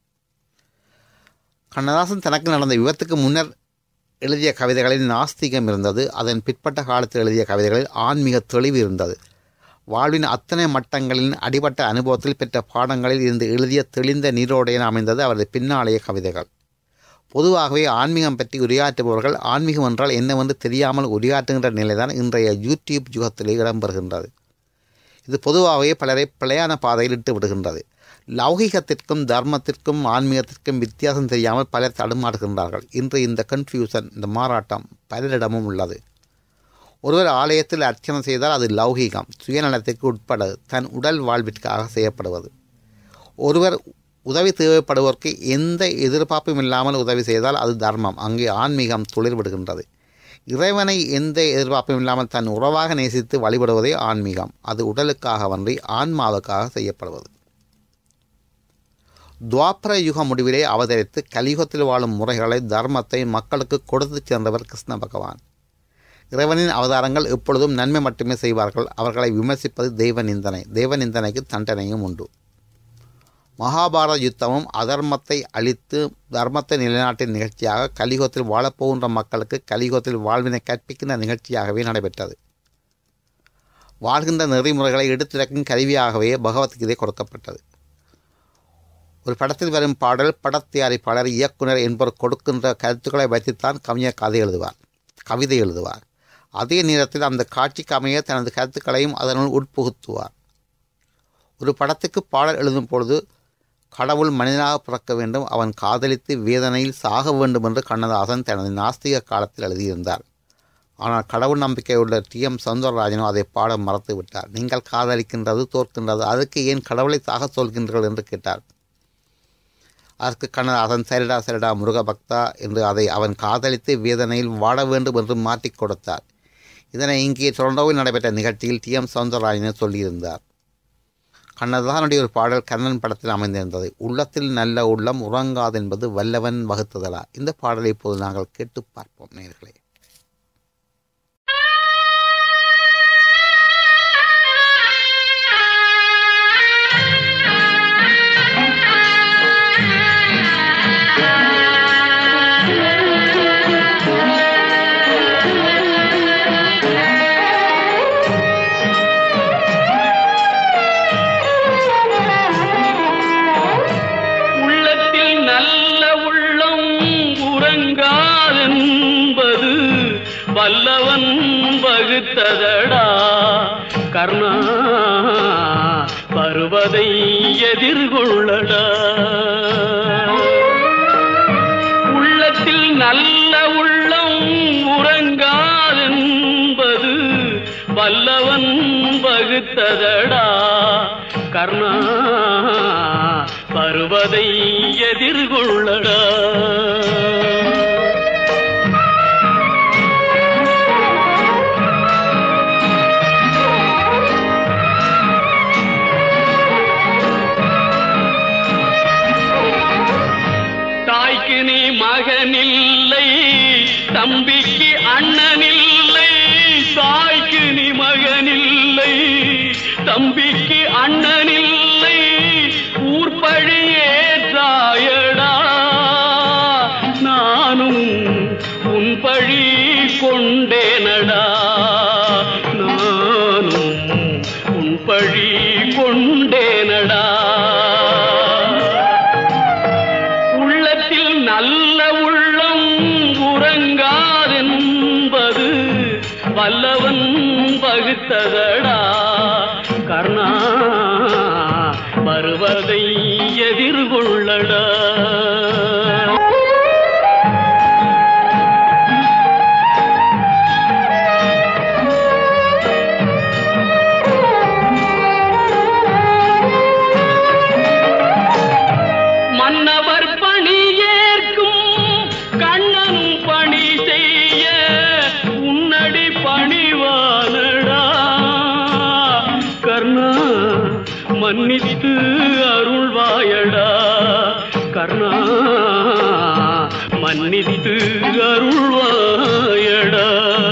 கண்ணதாசன் தனக்கு நடந்த விபத்துக்கு முன்னர் எழுதிய கவிதைகளில் நாஸ்திகம் இருந்தது அதன் பிற்பட்ட காலத்தில் எழுதிய கவிதைகளில் ஆன்மீக தெளிவு இருந்தது வாழ்வின் அத்தனை மட்டங்களின் அடிபட்ட அனுபவத்தில் பெற்ற பாடங்களில் இருந்து எழுதிய தெளிந்த நீரோடையன் அமைந்தது அவரது பின்னாளைய கவிதைகள் பொதுவாகவே ஆன்மீகம் பற்றி உரையாற்றுபவர்கள் ஆன்மீகம் என்றால் என்னவென்று தெரியாமல் உரையாற்றுகின்ற நிலைதான் இன்றைய யூடியூப் யுகத்திலே இடம்பெறுகின்றது இது பொதுவாகவே பலரை பிழையான பாதையில் இட்டு விடுகின்றது லௌகிகத்திற்கும் தர்மத்திற்கும் ஆன்மீகத்திற்கும் வித்தியாசம் தெரியாமல் பலர் தடுமாறுகின்றார்கள் இன்று இந்த கன்ஃபியூசன் இந்த மாறாட்டம் பலரிடமும் உள்ளது ஒருவர் ஆலயத்தில் அர்ச்சனை செய்தால் அது லௌகீகம் சுயநலத்திற்கு உட்பட்டது தன் உடல் வாழ்விற்காக செய்யப்படுவது ஒருவர் உதவி தேவைப்படுவோருக்கு எந்த எதிர்பார்ப்பும் இல்லாமல் உதவி செய்தால் அது தர்மம் அங்கே ஆன்மீகம் துளிர் விடுகின்றது இறைவனை எந்த எதிர்பார்ப்பும் இல்லாமல் தன் உறவாக நேசித்து வழிபடுவதே ஆன்மீகம் அது உடலுக்காகவன்றி ஆன்மாவுக்காக செய்யப்படுவது துவாபர யுக முடிவிலே அவதரித்து கலியுகத்தில் வாழும் முறைகளை தர்மத்தை மக்களுக்கு கொடுத்து சேர்ந்தவர் கிருஷ்ண பகவான் இறைவனின் அவதாரங்கள் எப்பொழுதும் நன்மை மட்டுமே செய்வார்கள் அவர்களை விமர்சிப்பது தெய்வ நிந்தனை தெய்வ நிந்தனைக்கு தண்டனையும் உண்டு மகாபாரத யுத்தமும் அதர்மத்தை அழித்து தர்மத்தை நிலைநாட்டின் நிகழ்ச்சியாக கலியுகத்தில் வாழப்போகின்ற மக்களுக்கு கலியுகத்தில் வாழ்வினை கற்பிக்கின்ற நிகழ்ச்சியாகவே நடைபெற்றது வாழ்கின்ற நெறிமுறைகளை எடுத்துரைக்கும் கருவியாகவே பகவத்கீதை கொடுக்கப்பட்டது ஒரு படத்தில் வரும் பாடல் படத்தயாரிப்பாளர் இயக்குனர் என்பவர் கொடுக்கின்ற கருத்துக்களை வைத்துத்தான் கவிஞர் கதை எழுதுவார் கவிதை எழுதுவார் அதே நேரத்தில் அந்த காட்சிக்கு அமைய தனது கருத்துக்களையும் அதனுள் உட்புகுத்துவார் ஒரு படத்துக்கு பாடல் எழுதும் பொழுது கடவுள் மனிதனாக பிறக்க வேண்டும் அவன் காதலித்து வேதனையில் சாக வேண்டும் என்று கண்ணதாசன் தனது நாஸ்திக காலத்தில் எழுதியிருந்தார் ஆனால் கடவுள் நம்பிக்கை உள்ள டி எம் சௌந்தரராஜனோ அதை பாட மறத்து விட்டார் நீங்கள் காதலிக்கின்றது தோற்கின்றது அதுக்கு ஏன் கடவுளை சாக சொல்கின்றீர்கள் என்று கேட்டார் அதற்கு கண்ணதாசன் சரிடா சரிடா முருகபக்தா என்று அதை அவன் காதலித்து வேதனையில் வாட வேண்டும் என்று மாற்றிக் கொடுத்தார் இதனை இங்கே டொரண்டோவில் நடைபெற்ற நிகழ்ச்சியில் டி எம் சௌந்தரராஜன் சொல்லியிருந்தார் கண்ணதாசனுடைய ஒரு பாடல் கண்ணன் படத்தில் அமைந்திருந்தது உள்ளத்தில் நல்ல உள்ளம் உறங்காது என்பது வல்லவன் வகுத்ததலா இந்த பாடலை இப்போது நாங்கள் கேட்டு பார்ப்போம் நேர்களே உள்ளத்தில் நல்ல உள்ளம் உறங்காதென்பது வல்லவன் வகுத்ததடா கர்ணா வருவதை எதிர்கொள்ளடா உள்ளத்தில் நல்ல உள்ளம் உறங்காதென்பது வல்லவன் வகுத்ததடா கர்ணா வருவதை எதிர்கொள்ளடா தாய்க்கு நீ மகனில்லை தம்பிக்கு அண்ணனில்லை தாய்க்கு நீ மகனில்லை தம்பிக்கு அண்ணனில்லை ஊர்பழி ஏற்றாயடா நானும் உன் பழி கொண்டேனடா நானும் உன் பழி கொண்டேனடா உள்ளத்தில் நல்ல உள்ளம் உறங்காதென்பது வல்லவன் வகுத்ததடா கர்ணா வருவதை எதிர்கொள்ளடா மன்னித்து அருள்வாயடா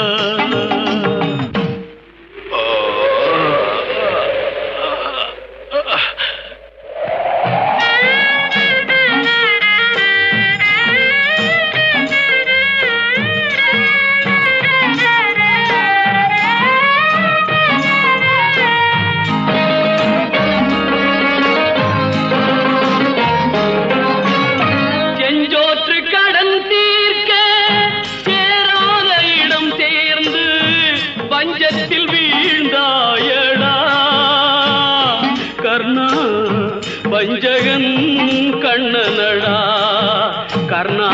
செஞ்சோற்று கடன் தீர்க்க சேராத இடம் சேர்ந்து பஞ்சத்தில் வீழ்ந்தாயடா கர்ணா பஞ்சகன் கண்ணனடா கர்ணா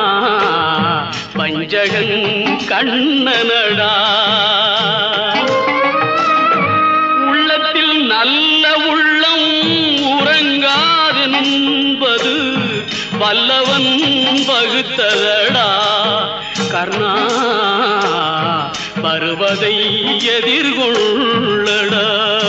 பஞ்சகன் கண்ணனடா உள்ளத்தில் நல்ல உள்ளம் உறங்காது என்பது வல்லவன் வகுத்ததடா கர்ணா வருவதை எதிர்கொள்ளடா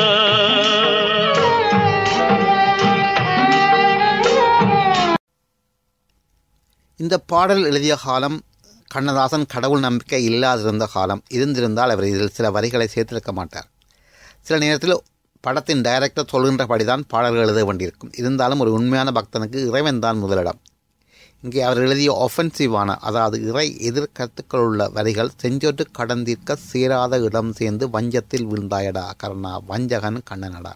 இந்த பாடல் எழுதிய காலம் கண்ணதாசன் கடவுள் நம்பிக்கை இல்லாதிருந்த காலம் இருந்திருந்தால் அவர் இதில் சில வரிகளை சேர்த்திருக்க மாட்டார் சில நேரத்தில் படத்தின் டைரக்டர் சொல்கின்றபடிதான் பாடல்கள் எழுத வேண்டியிருக்கும் இருந்தாலும் ஒரு உண்மையான பக்தனுக்கு இறைவன் தான் முதலிடம் இங்கே அவர் எழுதிய ஒஃபென்சிவான அதாவது இறை எதிர்கருத்துக்கள் உள்ள வரிகள் செஞ்சொட்டு கடந்திருக்க சேராத இடம் சேர்ந்து வஞ்சத்தில் விழுந்தாயடா கர்ணா வஞ்சகன் கண்ணனடா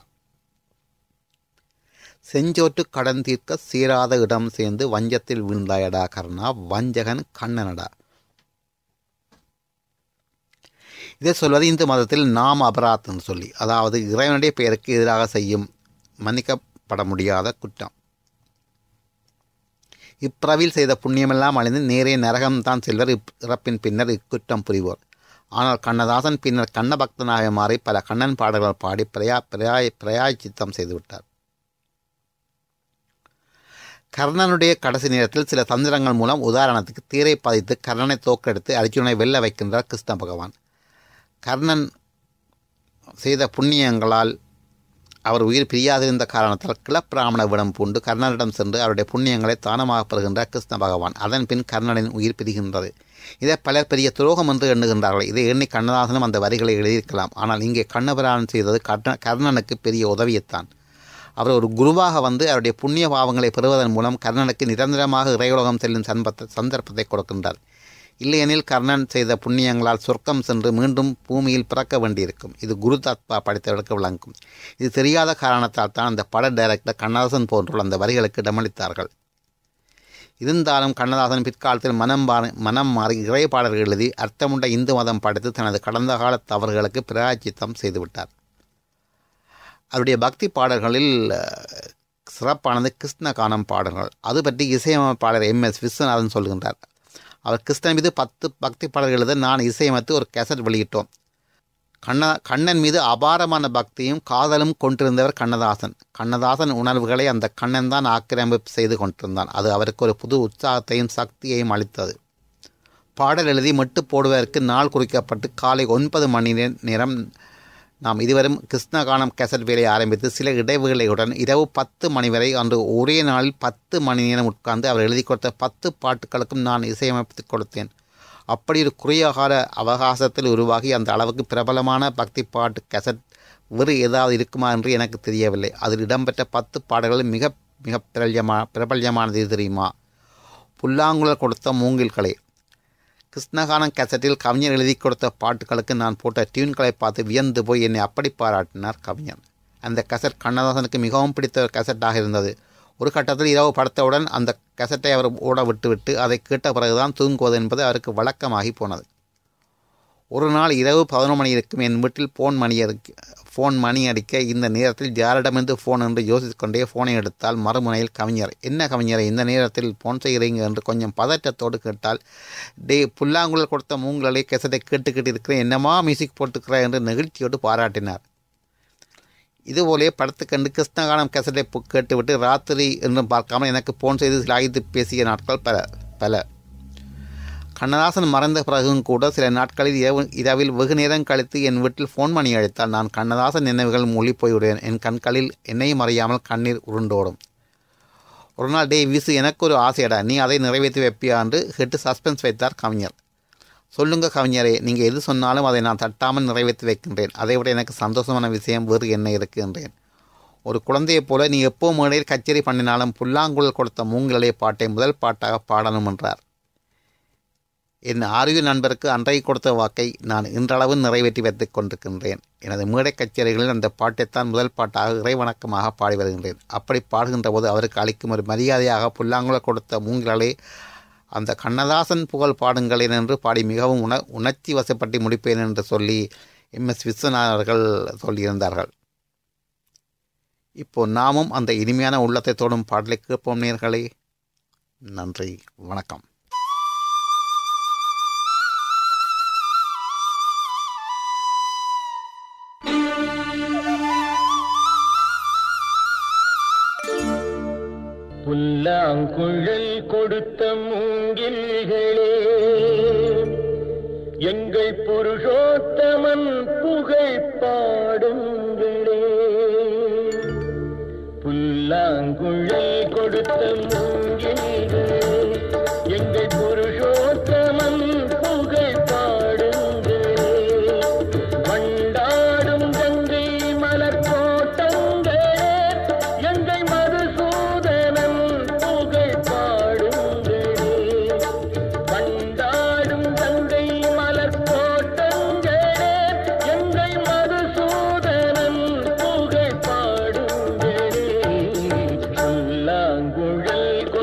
செஞ்சோற்று கடன் தீர்க்க சீராத இடம் சேர்ந்து வஞ்சத்தில் விழுந்தாயடா கர்ணா வஞ்சகன் கண்ணனடா இதை சொல்வது இந்து மதத்தில் நாம் அபராத்னு சொல்லி அதாவது இறைவனுடைய பெயருக்கு எதிராக செய்யும் மன்னிக்கப்பட முடியாத குற்றம் இப்பிறவில் செய்த புண்ணியமெல்லாம் அழிந்து நேரே நரகம்தான் செல்வர் இப் இறப்பின் பின்னர் இக்குற்றம் புரிவோர் ஆனால் கண்ணதாசன் பின்னர் கண்ண பக்தனாக மாறி பல கண்ணன் பாடல்கள் பாடி பிரயா பிரயாய் பிரயாய்ச்சித்தம் செய்துவிட்டார் கர்ணனுடைய கடைசி நேரத்தில் சில தந்திரங்கள் மூலம் உதாரணத்துக்கு தீரை பாதித்து கர்ணனை தோக்கெடுத்து அர்ஜுனனை வெல்ல வைக்கின்றார் கிருஷ்ண பகவான் கர்ணன் செய்த புண்ணியங்களால் அவர் உயிர் பிரியாதிருந்த காரணத்தால் கிளப்பிராமண விடம் பூண்டு கர்ணனிடம் சென்று அவருடைய புண்ணியங்களை தானமாக பெறுகின்றார் கிருஷ்ண பகவான் அதன் பின் கர்ணனின் உயிர் பிரிகின்றது இதை பலர் பெரிய துரோகம் என்று எண்ணுகின்றார்கள் இதை எண்ணி கண்ணதாசனும் அந்த வரிகளை எழுதியிருக்கலாம் ஆனால் இங்கே கண்ணபிரான் செய்தது கர்ண கர்ணனுக்கு பெரிய உதவியைத்தான் அவர் ஒரு குருவாக வந்து அவருடைய புண்ணிய பாவங்களை பெறுவதன் மூலம் கர்ணனுக்கு நிரந்தரமாக இறையுலகம் செல்லும் சன்பத்தை சந்தர்ப்பத்தை கொடுக்கின்றார் இல்லையெனில் கர்ணன் செய்த புண்ணியங்களால் சொர்க்கம் சென்று மீண்டும் பூமியில் பிறக்க வேண்டியிருக்கும் இது குரு தத்வா படித்தவர்களுக்கு விளங்கும் இது தெரியாத காரணத்தால் தான் அந்த பட டைரக்டர் கண்ணதாசன் போன்றோர் அந்த வரிகளுக்கு இடமளித்தார்கள் இருந்தாலும் கண்ணதாசன் பிற்காலத்தில் மனம் மாறி மனம் மாறி இறை பாடல்கள் எழுதி அர்த்தமுண்ட இந்து மதம் படைத்து தனது கடந்த கால தவறுகளுக்கு பிராயச்சித்தம் செய்துவிட்டார் அவருடைய பக்தி பாடல்களில் அஹ், சிறப்பானது கிருஷ்ண கானம் பாடல்கள் அது பற்றி இசையமைப்பாளர் எம் எஸ் விஸ்வநாதன் சொல்கின்றார் அவர் கிருஷ்ணன் மீது பத்து பக்தி பாடல்கள் எழுத நான் இசையமைத்து ஒரு கேசட் வெளியிட்டோம் கண்ண கண்ணன் மீது அபாரமான பக்தியும் காதலும் கொண்டிருந்தவர் கண்ணதாசன் கண்ணதாசன் உணர்வுகளை அந்த கண்ணன் தான் ஆக்கிரமிப்பு செய்து கொண்டிருந்தான் அது அவருக்கு ஒரு புது உற்சாகத்தையும் சக்தியையும் அளித்தது பாடல் எழுதி மட்டு போடுவதற்கு நாள் குறிக்கப்பட்டு காலை ஒன்பது மணி நே- நேரம் நாம் இதுவரும் கிருஷ்ணகானம் கேசட் வேலையை ஆரம்பித்து சில இடைவேளையுடன் இரவு பத்து மணி வரை அன்று ஒரே நாளில் பத்து மணி நேரம் உட்கார்ந்து அவர் எழுதி கொடுத்த பத்து பாட்டுகளுக்கும் நான் இசையமைத்து கொடுத்தேன் அப்படி ஒரு குறுகிய கால அவகாசத்தில் உருவாகி அந்த அளவுக்கு பிரபலமான பக்தி பாட்டு கேசட் வேறு ஏதாவது இருக்குமா என்று எனக்கு தெரியவில்லை அதில் இடம்பெற்ற பத்து பாடல்கள் மிக மிக பிரபல்யமா பிரபல்யமானது எது தெரியுமா புல்லாங்குழல் கொடுத்த மூங்கில்களை கிருஷ்ணகானம் கேசட்டில் கவிஞர் எழுதி கொடுத்த பாட்டுகளுக்கு நான் போட்ட டியூன்களை பார்த்து வியந்து போய் என்னை அப்படி பாராட்டினார் கவிஞர் அந்த கசட் கண்ணதாசனுக்கு மிகவும் பிடித்த ஒரு கசட்டாக இருந்தது ஒரு கட்டத்தில் இரவு படுத்தவுடன் அந்த கசட்டை அவர் ஓட விட்டுவிட்டு அதை கேட்ட பிறகுதான் தூங்குவது என்பது அவருக்கு வழக்கமாகி போனது ஒரு நாள் இரவு பதினொரு மணி இருக்கும் என் வீட்டில் ஃபோன் மணி அடிக்க ஃபோன் மணி அடிக்க இந்த நேரத்தில் யாரிடமிருந்து ஃபோன் என்று யோசித்துக்கொண்டே ஃபோனை எடுத்தால் மறுமுனையில் கவிஞர் என்ன கவிஞரை இந்த நேரத்தில் ஃபோன் செய்கிறீங்க என்று கொஞ்சம் பதட்டத்தோடு கேட்டால் டே புல்லாங்குழல் கொடுத்த மூங்கலை கெசட்டை கேட்டுக்கிட்டு இருக்கிறேன் என்னமா மியூசிக் போட்டுக்கிற என்று நெகிழ்ச்சியோடு பாராட்டினார் இதுபோலே படத்து கண்டு கிருஷ்ணகானம் கெசட்டை பு- கேட்டுவிட்டு ராத்திரி என்றும் பார்க்காமல் எனக்கு ஃபோன் செய்து சிலாகித்து பேசிய நாட்கள் பல பல கண்ணதாசன் மறைந்த பிறகும் கூட சில நாட்களில் இரவு இரவில் வெகு நேரம் கழித்து என் வீட்டில் ஃபோன் பண்ணி அழைத்தால் நான் கண்ணதாசன் நினைவுகள் மூழ்கி போய்விடுவேன் என் கண்களில் என்னையும் அறியாமல் கண்ணீர் உருண்டோடும் ஒரு நாள் டே விசு எனக்கு ஒரு ஆசையடா நீ அதை நிறைவேற்றி வைப்பியா என்று கேட்டு சஸ்பென்ஸ் வைத்தார் கவிஞர் சொல்லுங்க கவிஞரே நீங்கள் எது சொன்னாலும் அதை நான் தட்டாமல் நிறைவேற்றி வைக்கின்றேன் அதை விட எனக்கு சந்தோஷமான விஷயம் வேறு என்ன இருக்கு என்றேன் ஒரு குழந்தையைப் போல நீ எப்போ மேடையில் கச்சேரி பண்ணினாலும் புல்லாங்குழல் கொடுத்த மூங்கிலே பாட்டை முதல் பாட்டாக பாடணும் என்றார் என் ஆரிய நண்பருக்கு அன்றைக்கு கொடுத்த வாக்கை நான் இன்றளவு நிறைவேற்றி வைத்துக் கொண்டிருக்கின்றேன் எனது மேடை கச்சேரிகளில் அந்த பாட்டைத்தான் முதல் பாட்டாக இறைவணக்கமாக பாடி வருகின்றேன் அப்படி பாடுகின்ற போது அவருக்கு அளிக்கும் ஒரு மரியாதையாக புல்லாங்குழல் கொடுத்த மூங்கிலே அந்த கண்ணதாசன் புகழ் பாடுங்களேன் என்று பாடி மிகவும் உண உணர்ச்சி வசப்பட்டு முடிப்பேன் என்று சொல்லி எம் எஸ் விஸ்வநாதன் அவர்கள் சொல்லியிருந்தார்கள் இப்போ நாமும் அந்த இனிமையான உள்ளத்தை தோடும் பாடலை கேட்போம் நேர்களே நன்றி வணக்கம் புல்லாங்குழல் கொடுத்த மூங்கில்களே எங்கள் புருஷோத்தமன் புகழ் பாடுங்களே புல்லாங்குழல் கொடுத்த மூங்கில்களே எங்கள் புருஷோத்தமன் புகழ் பாடுங்களே வண்டாடும் கங்கை மலர் கோட்டங்களே எங்கள் மதுசூதனன் புகழ் பாடுங்களே வண்டாடும் கங்கை மலர் கோட்டங்களே எங்கள் மதுசூதனன் புகழ் பாடுங்களே புல்லாங்குழல்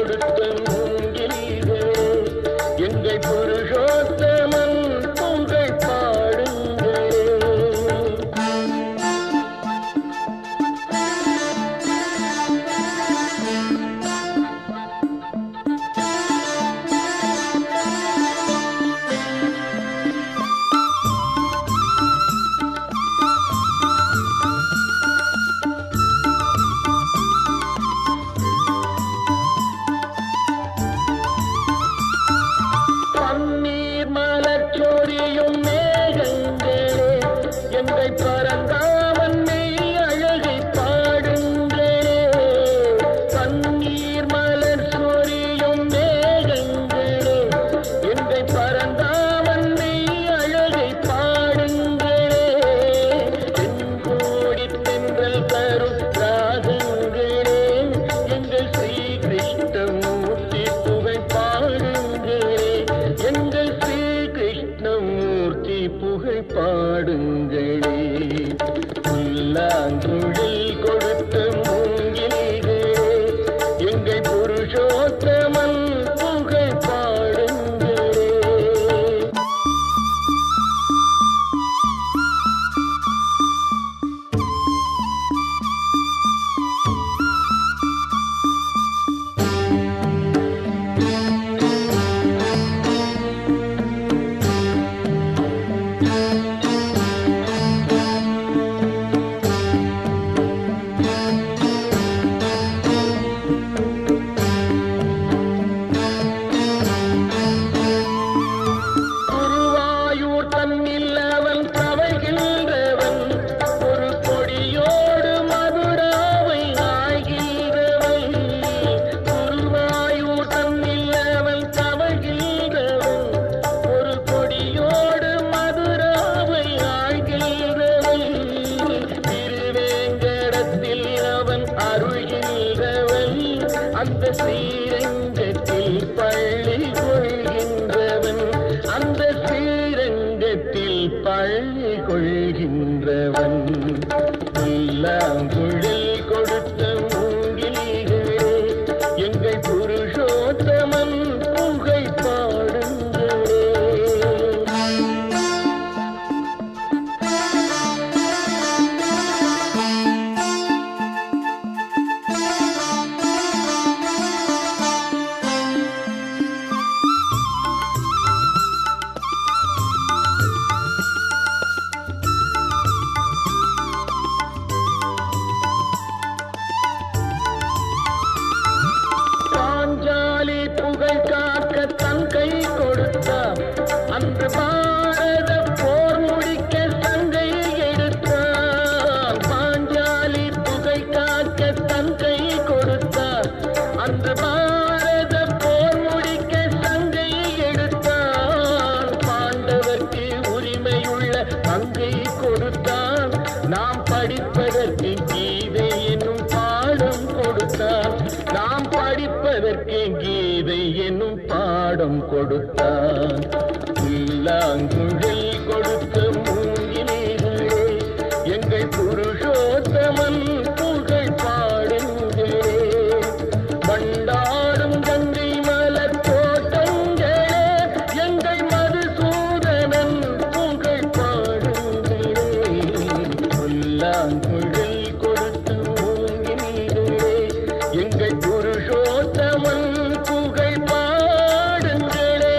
என்னும் பாடம் கொடுத்தான் புல்லாங்குழல் கொடுத்த மூங்கிலே எங்கள் புருஷோத்தமன் புகழ் பாடுங்களே பண்டாடும் கங்கை மலர் தோட்டங்களே எங்கள் மதுசூதனன் புகழ் பாடுங்களே புல்லாங்குழல் கொடுத்து மூங்கிலே எங்கள் புருஷோத்தமன் புகழ் பாடுங்களே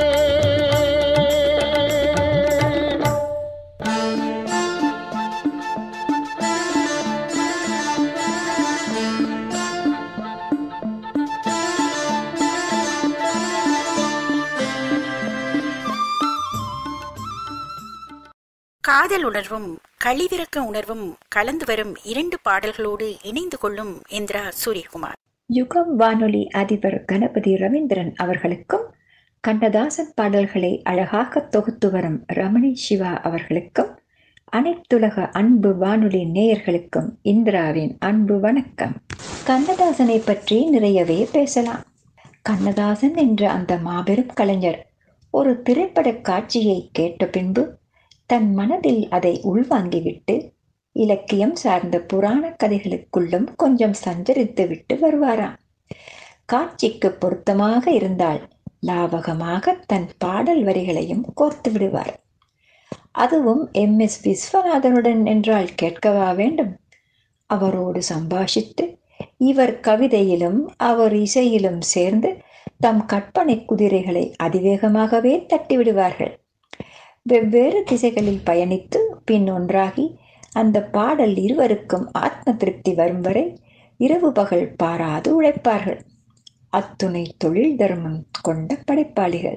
காதல் உணர்வும் கழிவிறக்க உணர்வும் கலந்து வரும் இரண்டு பாடல்களோடு இணைந்து கொள்ளும் இந்திரா சூரியகுமார் யுகம் வானொலி அதிபர் கணபதி ரவீந்திரன் அவர்களுக்கும் கண்ணதாசன் பாடல்களை அழகாக தொகுத்து வரும் ரமணி சிவா அவர்களுக்கும் அனைத்துலக அன்பு வானொலி நேயர்களுக்கும் இந்திராவின் அன்பு வணக்கம் கண்ணதாசனை பற்றி நிறையவே பேசலாம் கண்ணதாசன் என்ற அந்த மாபெரும் கலைஞர் ஒரு திரைப்பட காட்சியை கேட்ட பின்பு தன் மனதில் அதை உள்வாங்கிவிட்டு இலக்கியம் சார்ந்த புராண கதைகளுக்குள்ளும் கொஞ்சம் சஞ்சரித்து விட்டு வருவாராம் காட்சிக்கு பொருத்தமாக இருந்தால் லாவகமாக தன் பாடல் வரிகளையும் கோர்த்து விடுவார் அதுவும் எம் எஸ் விஸ்வநாதனுடன் என்றால் கேட்கவா வேண்டும் அவரோடு சம்பாஷித்து இவர் கவிதையிலும் அவர் இசையிலும் சேர்ந்து தம் கற்பனை குதிரைகளை அதிவேகமாகவே தட்டிவிடுவார்கள் வெவ்வேறு திசைகளில் பயணித்து பின் ஒன்றாகி அந்த பாடல் இருவருக்கும் ஆத்ம திருப்தி வரும் வரை இரவு பகல் பாராது உழைப்பார்கள் அத்துணை தொழில் தர்மம் கொண்ட படைப்பாளிகள்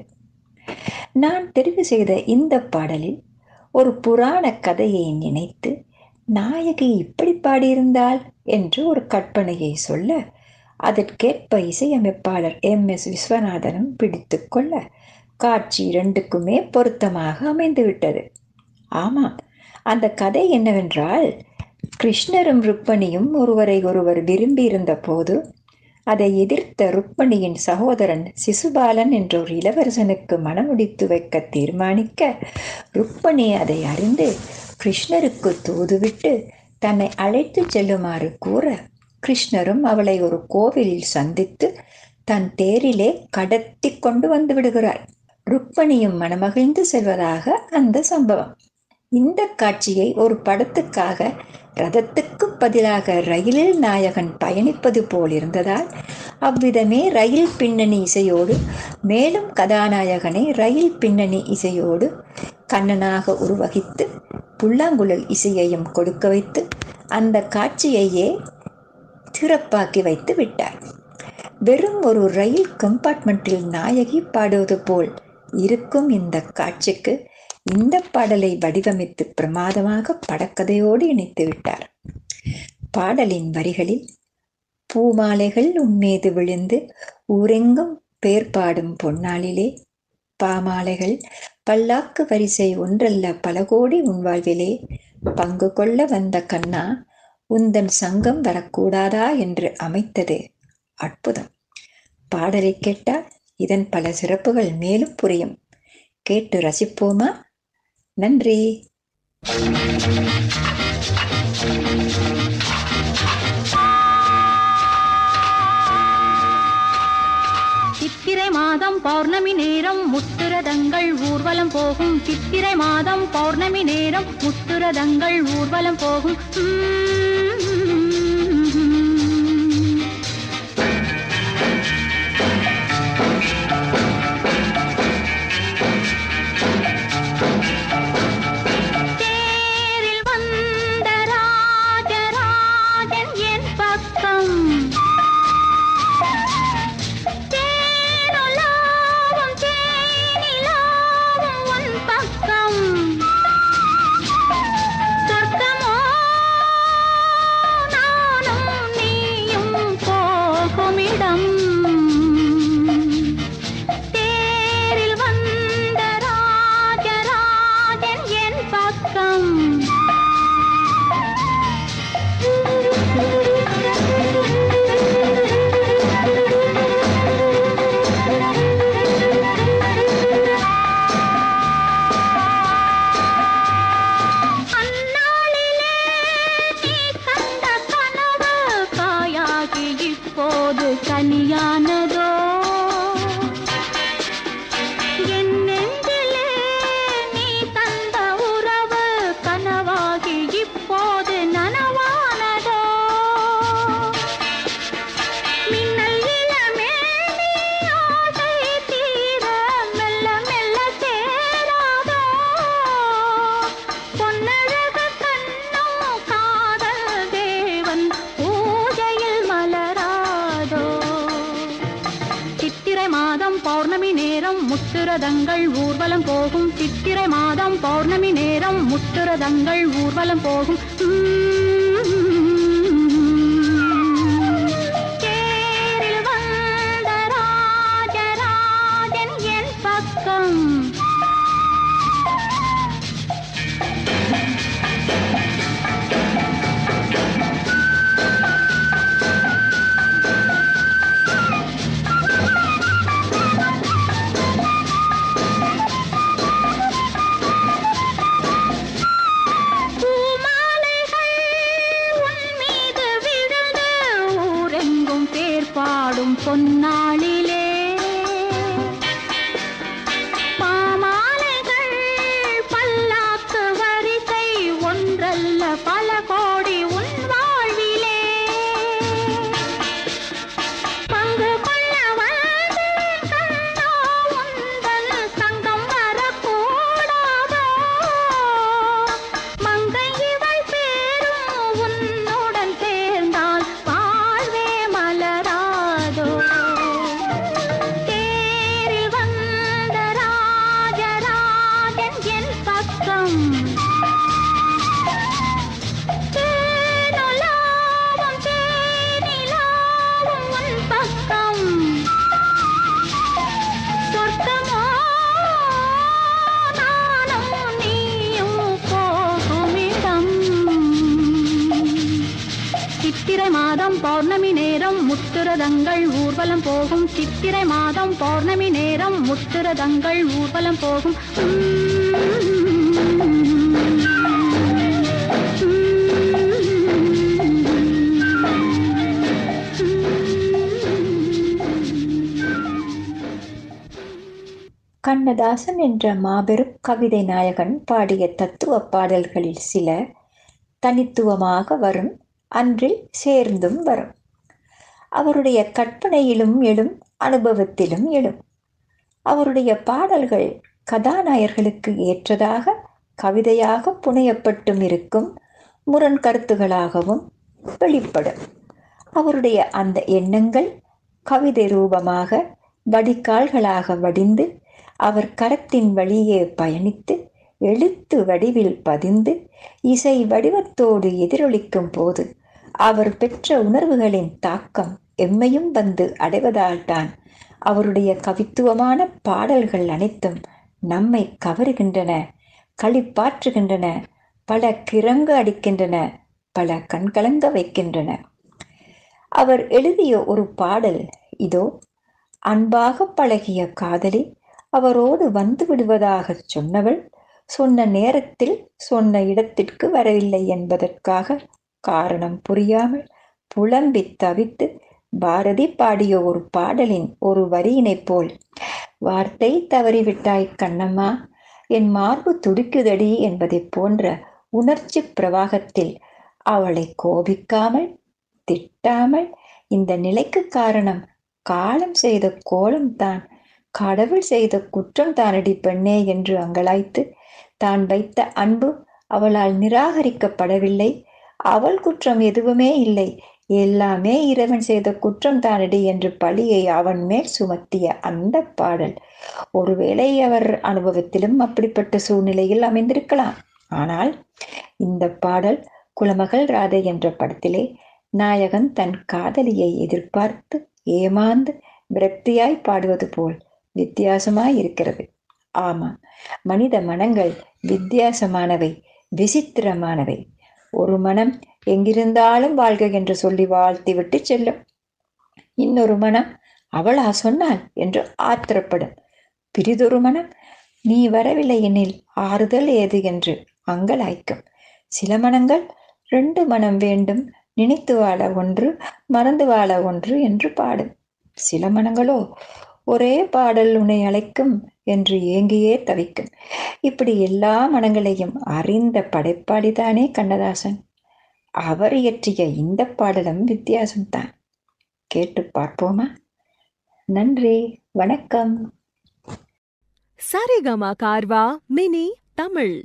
நான் தெரிவு செய்த இந்த பாடலில் ஒரு புராண கதையை நினைத்து நாயகி இப்படி பாடியிருந்தால் என்று ஒரு கற்பனையை சொல்ல அதற்கேற்ப இசையமைப்பாளர் எம் எஸ் விஸ்வநாதனும் பிடித்து கொள்ள காட்சி இரண்டுக்குமே பொருத்தமாக அமைந்துவிட்டது ஆமாம் அந்த கதை என்னவென்றால் கிருஷ்ணரும் ருக்மணியும் ஒருவரை ஒருவர் விரும்பியிருந்த போது அதை எதிர்த்த ருக்மணியின் சகோதரன் சிசுபாலன் என்ற ஒரு இளவரசனுக்கு மனமுடித்து வைக்க தீர்மானிக்க ருக்மணி அதை அறிந்து கிருஷ்ணருக்கு தூதுவிட்டு தன்னை அழைத்து செல்லுமாறு கூற கிருஷ்ணரும் அவளை ஒரு கோவிலில் சந்தித்து தன் தேரிலே கடத்தி கொண்டு வந்து விடுகிறார் ருக்மணியும் மனமகிழ்ந்து செல்வதாக அந்த சம்பவம் இந்த காட்சியை ஒரு படத்துக்காக ரதத்துக்கு பதிலாக ரயிலில் நாயகன் பயணிப்பது போல் இருந்ததால் அவ்விதமே ரயில் பின்னணி இசையோடு மேலும் கதாநாயகனை ரயில் பின்னணி இசையோடு கண்ணனாக உருவகித்து புல்லாங்குழல் இசையையும் கொடுக்க வைத்து அந்த காட்சியையே சிறப்பாக்கி வைத்து விட்டார் வெறும் ஒரு ரயில் கம்பார்ட்மெண்ட்டில் நாயகி பாடுவது போல் இருக்கும் இந்த காட்சிக்கு இந்த பாடலை வடிவமைத்து பிரமாதமாக படக்கதையோடு இணைத்து விட்டார் பாடலின் வரிகளில் பூமாலைகள் உன்மீது விழுந்து ஊரெங்கும் பேர் பாடும் பொன்னாளிலே பாமாலைகள் பல்லாக்கு வரிசை ஒன்றல்ல பல கோடி உன் வாழ்விலே பங்கு கொள்ள வந்த கண்ணா உந்தன் சங்கம் வரக்கூடாதா என்று அமைத்தது அற்புதம் பாடலை கேட்டால் இதன் பல சிறப்புகள் மேலும் புரியும் கேட்டு ரசிப்போமா நன்றி சித்திரை மாதம் பௌர்ணமி நேரம் முத்துரதங்கள் ஊர்வலம் போகும் சித்திரை மாதம் பௌர்ணமி நேரம் முத்துரதங்கள் ஊர்வலம் போகும் உம். தேரில் வந்த ராஜராஜன் என் பக்கம் தேனுலாவும் தேனிலாவும் உன் பக்கம் சொர்க்கமோ மாதம் பௌர்ணமி நேரம் முத்துரதங்கள் ஊர்வலம் போகும் சித்திரை மாதம் பௌர்ணமி நேரம் முத்துரதங்கள் ஊர்வலம் போகும் தேரில் வந்த ராஜராஜன் என் பக்கம் பூமாலைகள் உன் மீது விழுந்து ஊரெங்கும் பேர் பாடும் பொன்னாளிலே பாமாலைகள் பல்லாக்கு வரிசை ஒன்றல்ல பல கோடி உன் வாழ்விலே பங்கு கொள்ள வந்தேன் கண்ணா உந்தன் சங்கம் வரக்கூடாதோ மங்கை இவள் பேரும் உன்னுடன் சேர்ந்தால் வாழ்வே மலராதோ தேரில் வந்த ராஜராஜன் என் பக்கம் தேனுலாவும் தேனிலாவும் உன் பக்கம் சொர்க்கமோ நானும் நீயும் போகுமிடம் சித்திரை மாதம் பௌர்ணமி நேரம் முத்துரதங்கள் ஊர்வலம் போகும் சித்திரை மாதம் பௌர்ணமி நேரம் முத்துரதங்கள் ஊர்வலம் போகும் கண்ணதாசன் என்ற மாபெரும் கவிதை நாயகன் பாடிய தத்துவ பாடல்களில் சில தனித்துவமாக வரும் அன்றில் சேர்ந்தும் வரும் அவருடைய கற்பனையிலும் எழும் அனுபவத்திலும் எழும் அவருடைய பாடல்கள் கதாநாயகர்களுக்கு ஏற்றதாக கவிதையாக புனையப்பட்டும் இருக்கும் முரண் கருத்துகளாகவும் வெளிப்படும் அவருடைய அந்த எண்ணங்கள் கவிதை ரூபமாக வடிகால்களாக வடிந்து அவர் கரத்தின் வழியே பயணித்து எழுத்து வடிவில் பதிந்து இசை வடிவத்தோடு எதிரொலிக்கும் போது அவர் பெற்ற உணர்வுகளின் தாக்கம் எம்மையும் வந்து அடைவதால்தான் அவருடைய கவித்துவமான பாடல்கள் அனைத்தும் நம்மை கவருகின்றன களிப்பாற்றுகின்றன பல கிறங்க அடிக்கின்றன பல கண்கலங்க வைக்கின்றன அவர் எழுதிய ஒரு பாடல் இதோ அன்பாக பழகிய காதலி அவரோடு வந்து விடுவதாக சொன்னவள் சொன்ன நேரத்தில் சொன்ன இடத்திற்கு வரவில்லை என்பதற்காக காரணம் புரியாமல் புலம்பி தவித்து பாரதி பாடிய ஒரு பாடலின் ஒரு வரியினைப் போல் வார்த்தை தவறிவிட்டாய் கண்ணம்மா என் மார்பு துடிக்குதடி என்பதைப் போன்ற உணர்ச்சி பிரவாகத்தில் அவளை கோபிக்காமல் திட்டாமல் இந்த நிலைக்கு காரணம் காலம் செய்த கோலம்தான் கடவுள் செய்த குற்றம் தானடி பெண்ணே என்று அங்கலாய்த்து தான் வைத்த அன்பு அவளால் நிராகரிக்கப்படவில்லை அவள் குற்றம் எதுவுமே இல்லை எல்லாமே இறைவன் செய்த குற்றம் தானடி என்று பழியை அவன் மேல் சுமத்திய அந்த பாடல் ஒருவேளை அவர் அனுபவத்திலும் அப்படிப்பட்ட சூழ்நிலையில் அமைந்திருக்கலாம் ஆனால் இந்த பாடல் குலமகள் ராதை என்ற படத்திலே நாயகன் தன் காதலியை எதிர்பார்த்து ஏமாந்து விரக்தியாய் பாடுவது போல் வித்தியாசமாய் இருக்கிறது ஆமா மனித மனங்கள் வித்தியாசமானவை விசித்திரமானவை ஒரு மனம் எங்கிருந்தாலும் வாழ்க என்று சொல்லி வாழ்த்திவிட்டு செல்லும் இன்னொரு மனம் அவளா சொன்னாள் என்று ஆத்திரப்படும் பிரிதொரு மனம் நீ வரவில்லை எனில் ஆறுதல் ஏது என்று அங்கலாய்க்கும் சில மனங்கள் ரெண்டு மனம் வேண்டும் நினைத்து வாழ ஒன்று மறந்து வாழ ஒன்று என்று பாடும் சில மனங்களோ ஒரே பாடல் உன்னை அழைக்கும் என்று ஏங்கியே தவிக்கும் இப்படி எல்லா மனங்களையும் அறிந்த படைப்பாளிதானே கண்ணதாசன் அவர் இயற்றிய இந்த பாடலும் வித்தியாசம்தான் கேட்டு பார்ப்போமா நன்றி வணக்கம் சரிகமா கார்வா மினி தமிழ்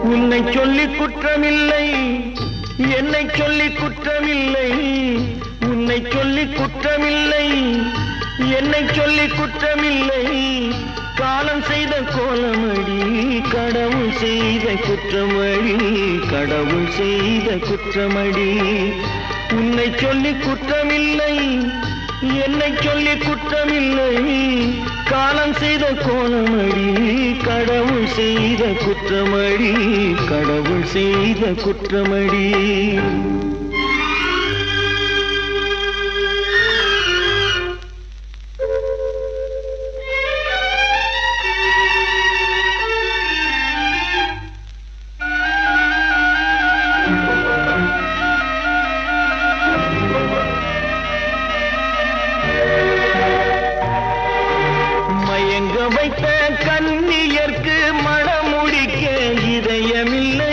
உன்னை சொல்லி குற்றமில்லை என்னை சொல்லி குற்றமில்லை உன்னை சொல்லி குற்றமில்லை என்னை சொல்லி குற்றமில்லை காலம் செய்த கோலமடி கடவுள் செய்த குற்றமடி கடவுள் செய்த குற்றமடி உன்னை சொல்லி குற்றமில்லை என்னை சொல்லி குற்றமில்லை காலம் செய்த கோலமடி கடவுள் செய்த குற்றமடி கடவுள் செய்த குற்றமடி மயங்க வைத்த கன்னியர்க்கு மணமுடிக்க இதயமில்லை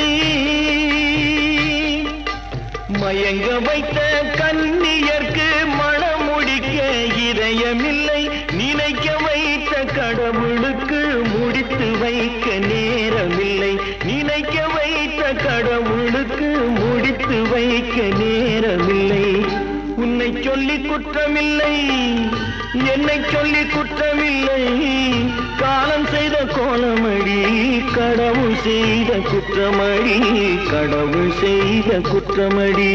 மயங்க வைத்த கன்னியர்க்கு மணமுடிக்க இதயமில்லை நினைக்க வைத்த கடவுளுக்கு முடித்து வைக்க நேரமில்லை நினைக்க வைத்த கடவுளுக்கு முடித்து வைக்க நேரமில்லை உன்னை சொல்லி குற்றமில்லை என்னை சொல்லி குற்றமில்லை காலம் செய்த கோலமடி கடவுள் செய்த குற்றமடி கடவுள் செய்த குற்றமடி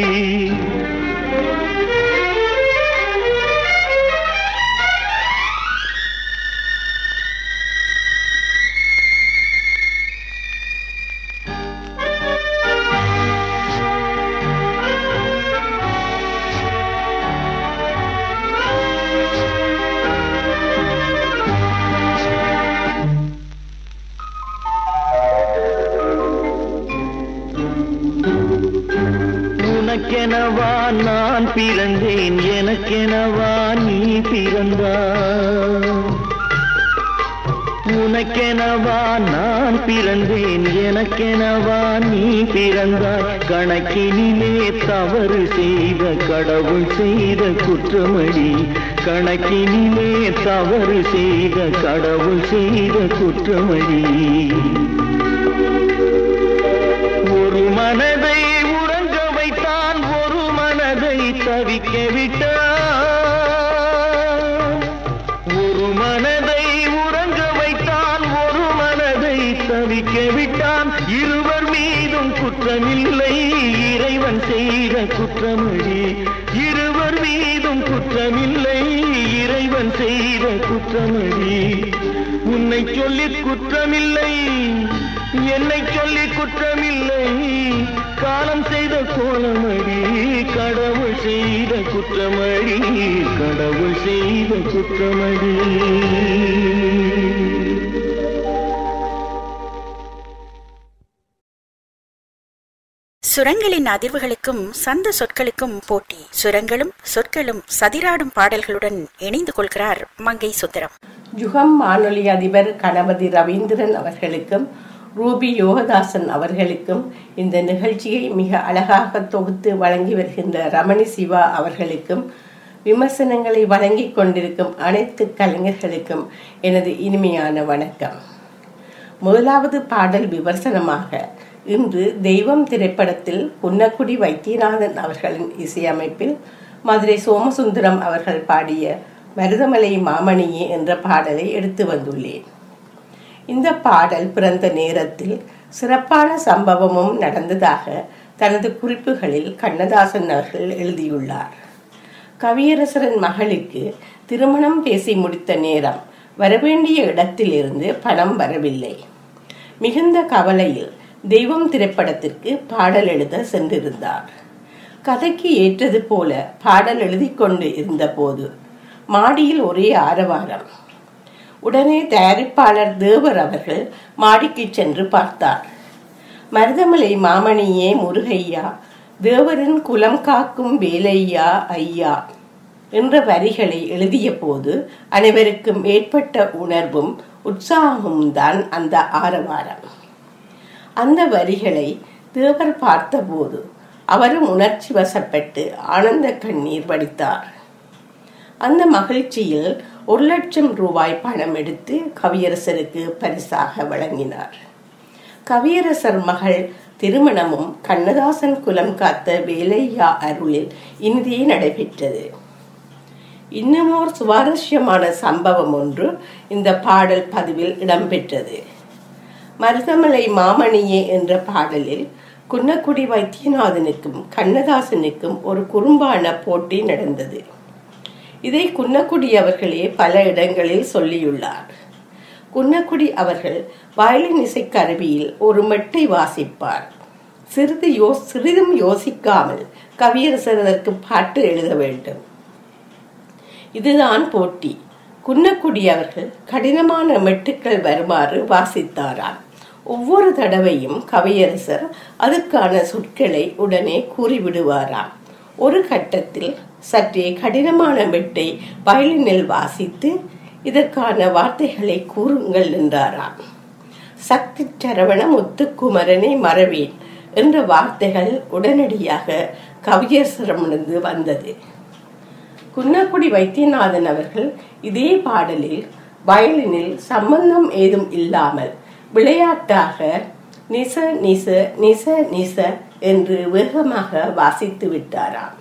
உனக்கெனவா நான் பிறந்தேன் எனக்கெனவா நீ பிறந்தாய் உனக்கெனவா நான் பிறந்தேன் எனக்கெனவா நீ பிறந்தாய் கணக்கினிலே தவறு செய்த கடவுள் செய்த குற்றமடி கணக்கினிலே தவறு செய்த கடவுள் செய்த குற்றமடி ஒரு மனதை உறங்க வைத்தான் ஒரு மனதை தவிக்க விட்டான் ஒரு மனதை உறங்க வைத்தான் ஒரு மனதை தவிக்க விட்டான் இருவர் மீதும் குற்றமில்லை இறைவன் செய்த குற்றமடி இருவர் மீதும் குற்றமில்லை இறைவன் செய்த குற்றமடி உன்னை சொல்லி குற்றமில்லை என்னை சொல்லி குற்றமில்லை காலம் செய்த கோலமடி கடவுள் செய்த குற்றமடி கடவுள் செய்த குற்றமடி சுரங்களின் அதிர்வுகளுக்கும் சந்த சொற்களுக்கும் போட்டி சுரங்களும் சொற்களும் சதிராடும் பாடல்களுடன் இணைந்து கொள்கிறார் மங்கை சுந்தரம் யுகம் வானொலி அதிபர் கணபதி ரவீந்திரன் அவர்களுக்கும் ரூபி யோகதாசன் அவர்களுக்கும் இந்த நிகழ்ச்சியை மிக அழகாக தொகுத்து வழங்கி வருகின்ற ரமணி சிவா அவர்களுக்கும் விமர்சனங்களை வழங்கிக் கொண்டிருக்கும் அனைத்து கலைஞர்களுக்கும் எனது இனிமையான வணக்கம் முதலாவது பாடல் விமர்சனமாக இன்று தெய்வம் திரைப்படத்தில் குன்னக்குடி வைத்தியநாதன் அவர்களின் இசையமைப்பில் மதுரை சோமசுந்தரம் அவர்கள் பாடிய மருதமலை மாமணியே என்ற பாடலை எடுத்து வந்துள்ளேன் இந்த பாடல் பிறந்த நேரத்தில் சிறப்பான சம்பவமும் நடந்ததாக தனது குறிப்புகளில் கண்ணதாசன் அவர்கள் எழுதியுள்ளார் கவியரசரின் மகளுக்கு திருமணம் பேசி முடித்த நேரம் வரவேண்டிய இடத்திலிருந்து பணம் வரவில்லை மிகுந்த கவலையில் தெய்வம் திரைப்படத்திற்கு பாடல் எழுத சென்றிருந்தார் கதைக்கு ஏற்றது போல பாடல் எழுதி கொண்டு இருந்தபோது மாடியில் ஒரே ஆரவாரம் உடனே தயாரிப்பாளர் தேவர் அவர்கள் மாடிக்கு சென்று பார்த்தார் மருதமலை மாமணியே முருகையா தேவரின் குலம் காக்கும் வேலையா ஐயா என்ற வரிகளை எழுதிய போது அனைவருக்கும் ஏற்பட்ட உணர்வும் உற்சாகமும் தான் அந்த ஆரவாரம் அந்த வரிகளை தேவர் பார்த்தபோது அவரும் உணர்ச்சி வசப்பட்டு ஆனந்த கண்ணீர் வடித்தார் அந்த மகிழ்ச்சியில் ஒரு லட்சம் ரூபாய் பணம் எடுத்து கவியரசருக்கு பரிசாக வழங்கினார் கவியரசர் மகள் திருமணமும் கண்ணதாசன் குலம் காத்த வேலையா அருளில் இனிதே நடைபெற்றது இன்னமோர் சுவாரஸ்யமான சம்பவம் ஒன்று இந்த பாடல் பதிவில் இடம்பெற்றது மருதமலை மாமணியே என்ற பாடலில் குன்னக்குடி வைத்தியநாதனுக்கும் கண்ணதாசனுக்கும் ஒரு குறும்பான போட்டி நடந்தது இதை குன்னக்குடி அவர்களே பல இடங்களில் சொல்லியுள்ளார் குன்னக்குடி அவர்கள் வயலின் இசை கருவியில் ஒரு மெட்டை வாசிப்பார் சிறிது யோ சிறிதும் யோசிக்காமல் கவியரசர் அதற்கு பாட்டு எழுத வேண்டும் இதுதான் போட்டி குன்னக்குடி அவர்கள் கடினமான மெட்டுக்கள் வருமாறு வாசித்தாராம் ஒவ்வொரு தடவையும் கவியரசர் அதுக்கான சொற்களை உடனே கூறிவிடுவாராம் ஒரு கட்டத்தில் சற்றே கடினமான மெட்டை வயலினில் வாசித்து இதற்கான வார்த்தைகளை கூறுங்கள் என்றாராம் சக்தி சரவண முத்துக்குமரனை மறவேன் என்ற வார்த்தைகள் உடனடியாக கவியரசரமிருந்து வந்தது குன்னக்குடி வைத்தியநாதன் அவர்கள் இதே பாடலில் வயலினில் சம்பந்தம் ஏதும் இல்லாமல் விளையாட்டாக நிச நிச நிச நிச என்று வேகமாக வாசித்து விட்டாராம்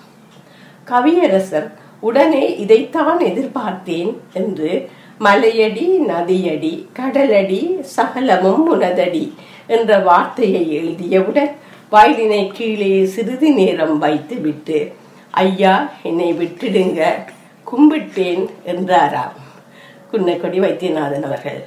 கவியரசர் உடனே இதைத்தான் எதிர்பார்த்தேன் என்று மலையடி நதியடி கடலடி சகலமும் உனதடி என்ற வார்த்தையை எழுதியவுடன் வயலினை கீழே சிறிது நேரம் வைத்துவிட்டு ஐயா என்னை விட்டுடுங்க கும்பிட்டேன் என்றாராம் குன்னக்குடி வைத்தியநாதன் அவர்கள்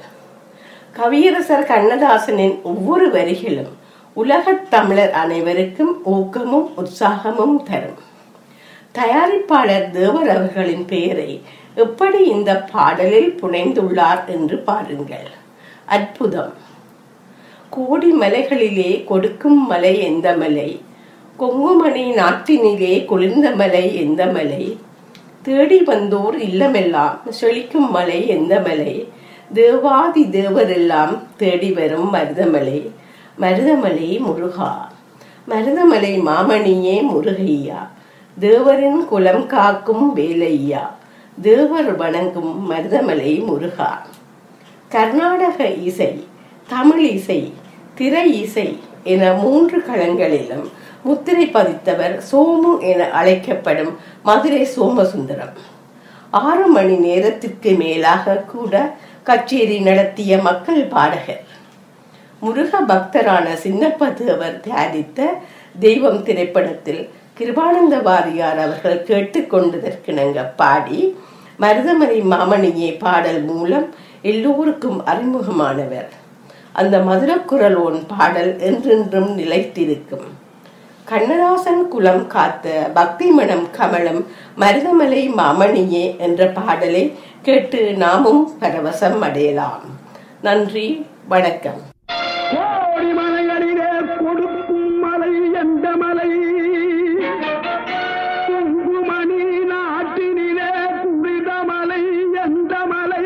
கவியரசர் கண்ணதாசனின் ஒவ்வொரு வரிகளும் உலகத் தமிழர் அனைவருக்கும் ஊக்கமும் உற்சாகமும் தரும் தயாரிப்பாளர் தேவர் அவர்களின் பெயரை எப்படி இந்த பாடலில் புனைந்துள்ளார் என்று பாருங்கள் அற்புதம் கோடி மலைகளிலே கொடுக்கும் மலை எந்த மலை கொங்குமணி நாட்டினிலே குளிர்ந்த மலை எந்த மலை தேடி வந்தோர் இல்லமெல்லாம் செழிக்கும் மலை எந்த மலை தேவாதி தேவரெல்லாம் தேடி வரும் மருதமலை மருதமலை முருகா மருதமலை மாமணியே முருகையா தேவரின் குலம் காக்கும் வேலையா தேவர் வணங்கும் மருதமலை முருகா கர்நாடக இசை தமிழ் இசை திரை இசை என மூன்று களங்களிலும் முத்திரை பதித்தவர் சோமு என அழைக்கப்படும் மதுரை சோமசுந்தரம் ஆறு மணி நேரத்திற்கு மேலாக கூட கச்சேரி நடத்திய மக்கள் பாடகர் முருக பக்தரான சின்னப்ப தேவர் தயாரித்த தெய்வம் திரைப்படத்தில் கிருபானந்த வாரியார் அவர்கள் கேட்டுக்கொண்டதற்கிணங்க பாடி மருதமலை மாமணியே பாடல் மூலம் எல்லோருக்கும் அறிமுகமானவர் அந்த மதுரக்குரல் ஒன் பாடல் என்றென்றும் நிலைத்திருக்கும் கண்ணதாசன் குலம் காத்த பக்தி மனம் கமலம் மருதமலை மாமணியே என்ற பாடலை கேட்டு நாமும் பரவசம் அடையலாம் நன்றி வணக்கம் கோடி மலைகளிலே கொடுக்கும் மலை எந்த மலை குங்குமணி நாட்டினிலே குளித மலை எந்த மலை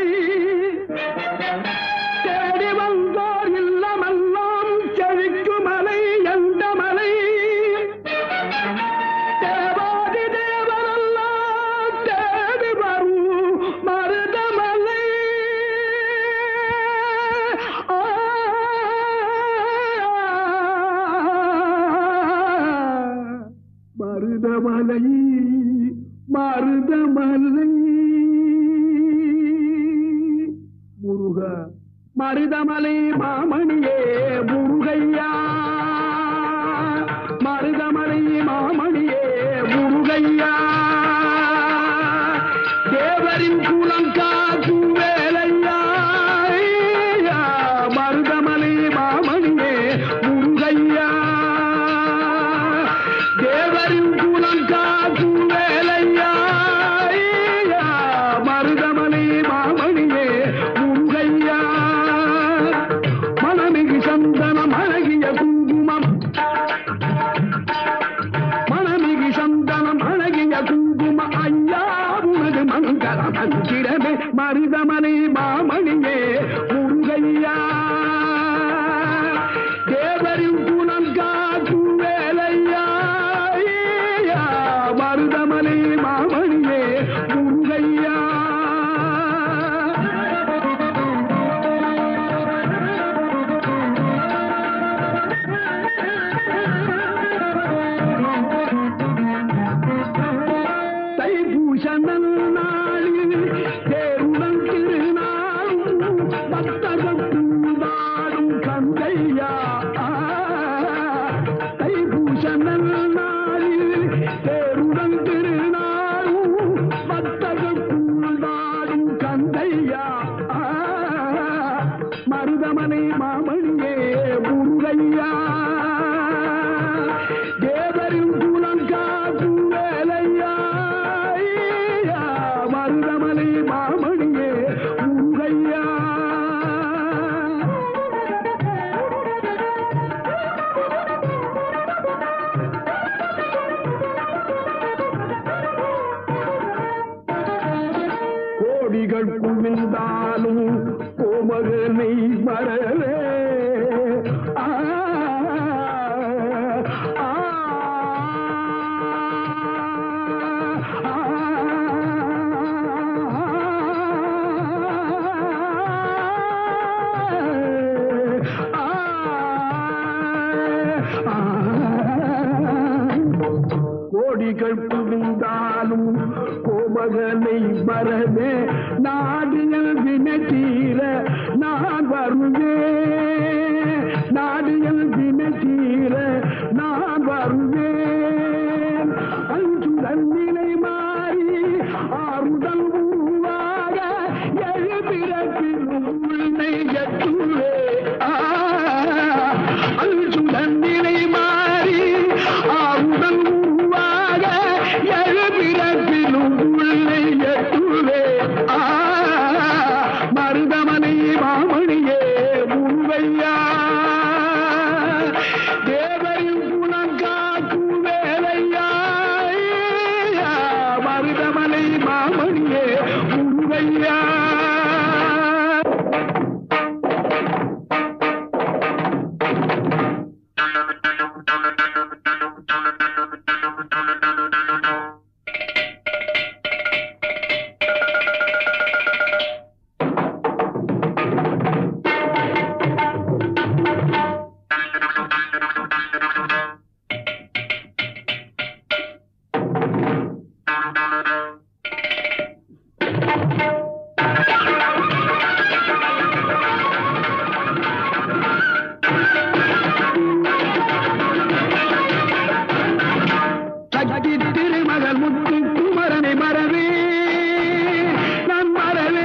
தேடி வந்தோர் இல்லமெல்லாம் செழிக்கும் மலை எந்த மலை தேவாதி தேவரெல்லாம் தேடி வரும் மருதமலை மருதமலை மருதமலை முருக மருதமலை மாமணியே முருகையா மருதமலை மாமணியே முருகையா தேவரின் குலம் காக்கும் வேலையா ஐயா, மருதமலை மாமணியே முருகையா தேவரின் குலம் காக்கும் வேலையா ஐயா, மருதமலை மாமணியே முருகையா மனமிகு சந்தனம் அழகிய குங்குமம் மன மருதமனை மாமணியே முருகையா தேவரின் குலம் காக்கும் வேலையா ஐயா, மருதமலை மாமணியே முருகையா கோடிகள் குவிந்தாலும் கோமகனை மறவே ஆ, ஆ, கோடிகள் குவிந்தாலும் கோமகனை மறவே நாடியல் வினத்தீர நான் வருவேன் நாடியல் வினத்தீர நான் வருவேன் அஞ்சு தன்னிலை மாறி ஆறுதல் உருவாக எழுபிறப்பிலும் உன்னை எட்டுவே அஞ்சு தன்னிலை மாறி ஆறுதல் உருவாக எழுபிறப்பிலும் உன்னை எட்டுவே மருதமனை மாமணியே முருகையா தேவரின் குணம் காக்கும் வேலையா மருதமலை மாமணியே முருகையா சக்தி திருமகள் முத்து குமரனை மறவே நான் மறவே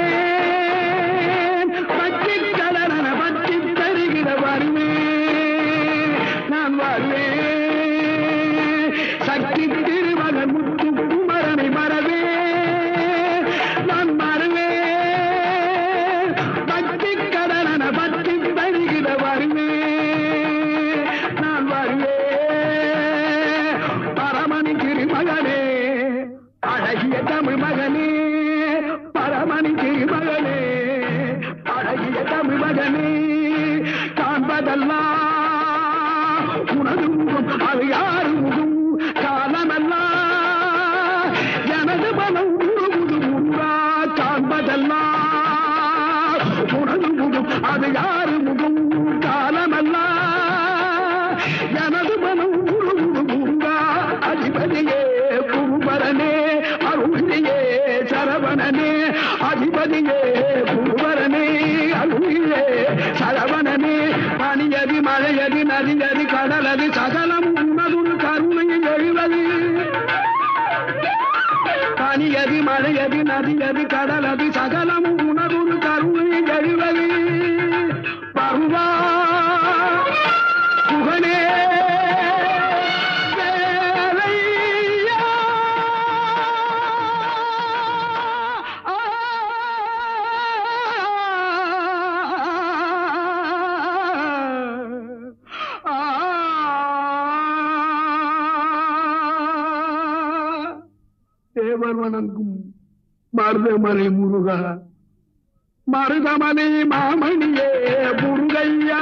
பற்றி கடலன பற்றி தருகிற வருவேன் நான் வருவேன் சக்தி திருமகள் முத்து குமரனை மறவே நான் மறவேன் பற்றி கடலன பற்றி தருகிற வருவேன் நான் வருவேன் பரமணி திருமகனே அழகிய தமிழ் மகனே பரமணி திருமகனே அழகிய தமிழ் மகனே காண்பதெல்லாம் உனது முகம் அது யாரு முகம் காலமெல்லாம் எனது மனம் உருகுது முருகா காண்பதெல்லாம் உனது முகம் அது யாரு முகம் காலமெல்லாம் எனது மனம் உருகுது முருகா அதிபதியே குருபரனே அருளியே சரவணனே அதிபதியே குருபரனே அருளியே சரவணனே பனியதி மழையதி நதியதி கடலதி சகலம் உணதுரு கருணையில் எழுவது பனியதி மழையதி நதியதி கடலதி சகலம் உணதுரு கருணையில் எழுவது பருவா புகழே வேலையா தேவர் வணங்கும் மருதமலை முருகா மருதமலை மாமணியே முருகையா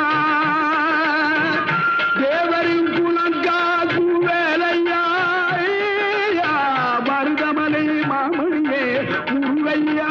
தேவரின் குலம் காக்கும் வேலையா ஐயா, மருதமலை மாமணியே முருகையா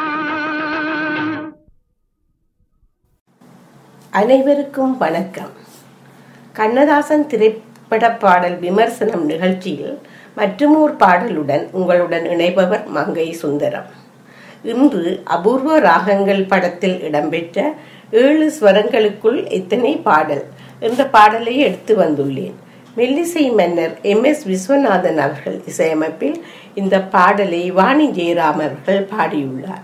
அனைவருக்கும் வணக்கம் கண்ணதாசன் திரைப்பட பாடல் விமர்சனம் நிகழ்ச்சியில் மற்றுமோர் பாடலுடன் உங்களுடன் இணைபவர் மங்கை சுந்தரம் இன்று அபூர்வ ராகங்கள் படத்தில் இடம்பெற்ற ஏழு ஸ்வரங்களுக்குள் எத்தனை பாடல் என்ற பாடலை எடுத்து வந்துள்ளேன் மெல்லிசை மன்னர் எம் எஸ் விஸ்வநாதன் அவர்கள் இசையமைப்பில் இந்த பாடலை வாணி ஜெயராம் அவர்கள் பாடியுள்ளார்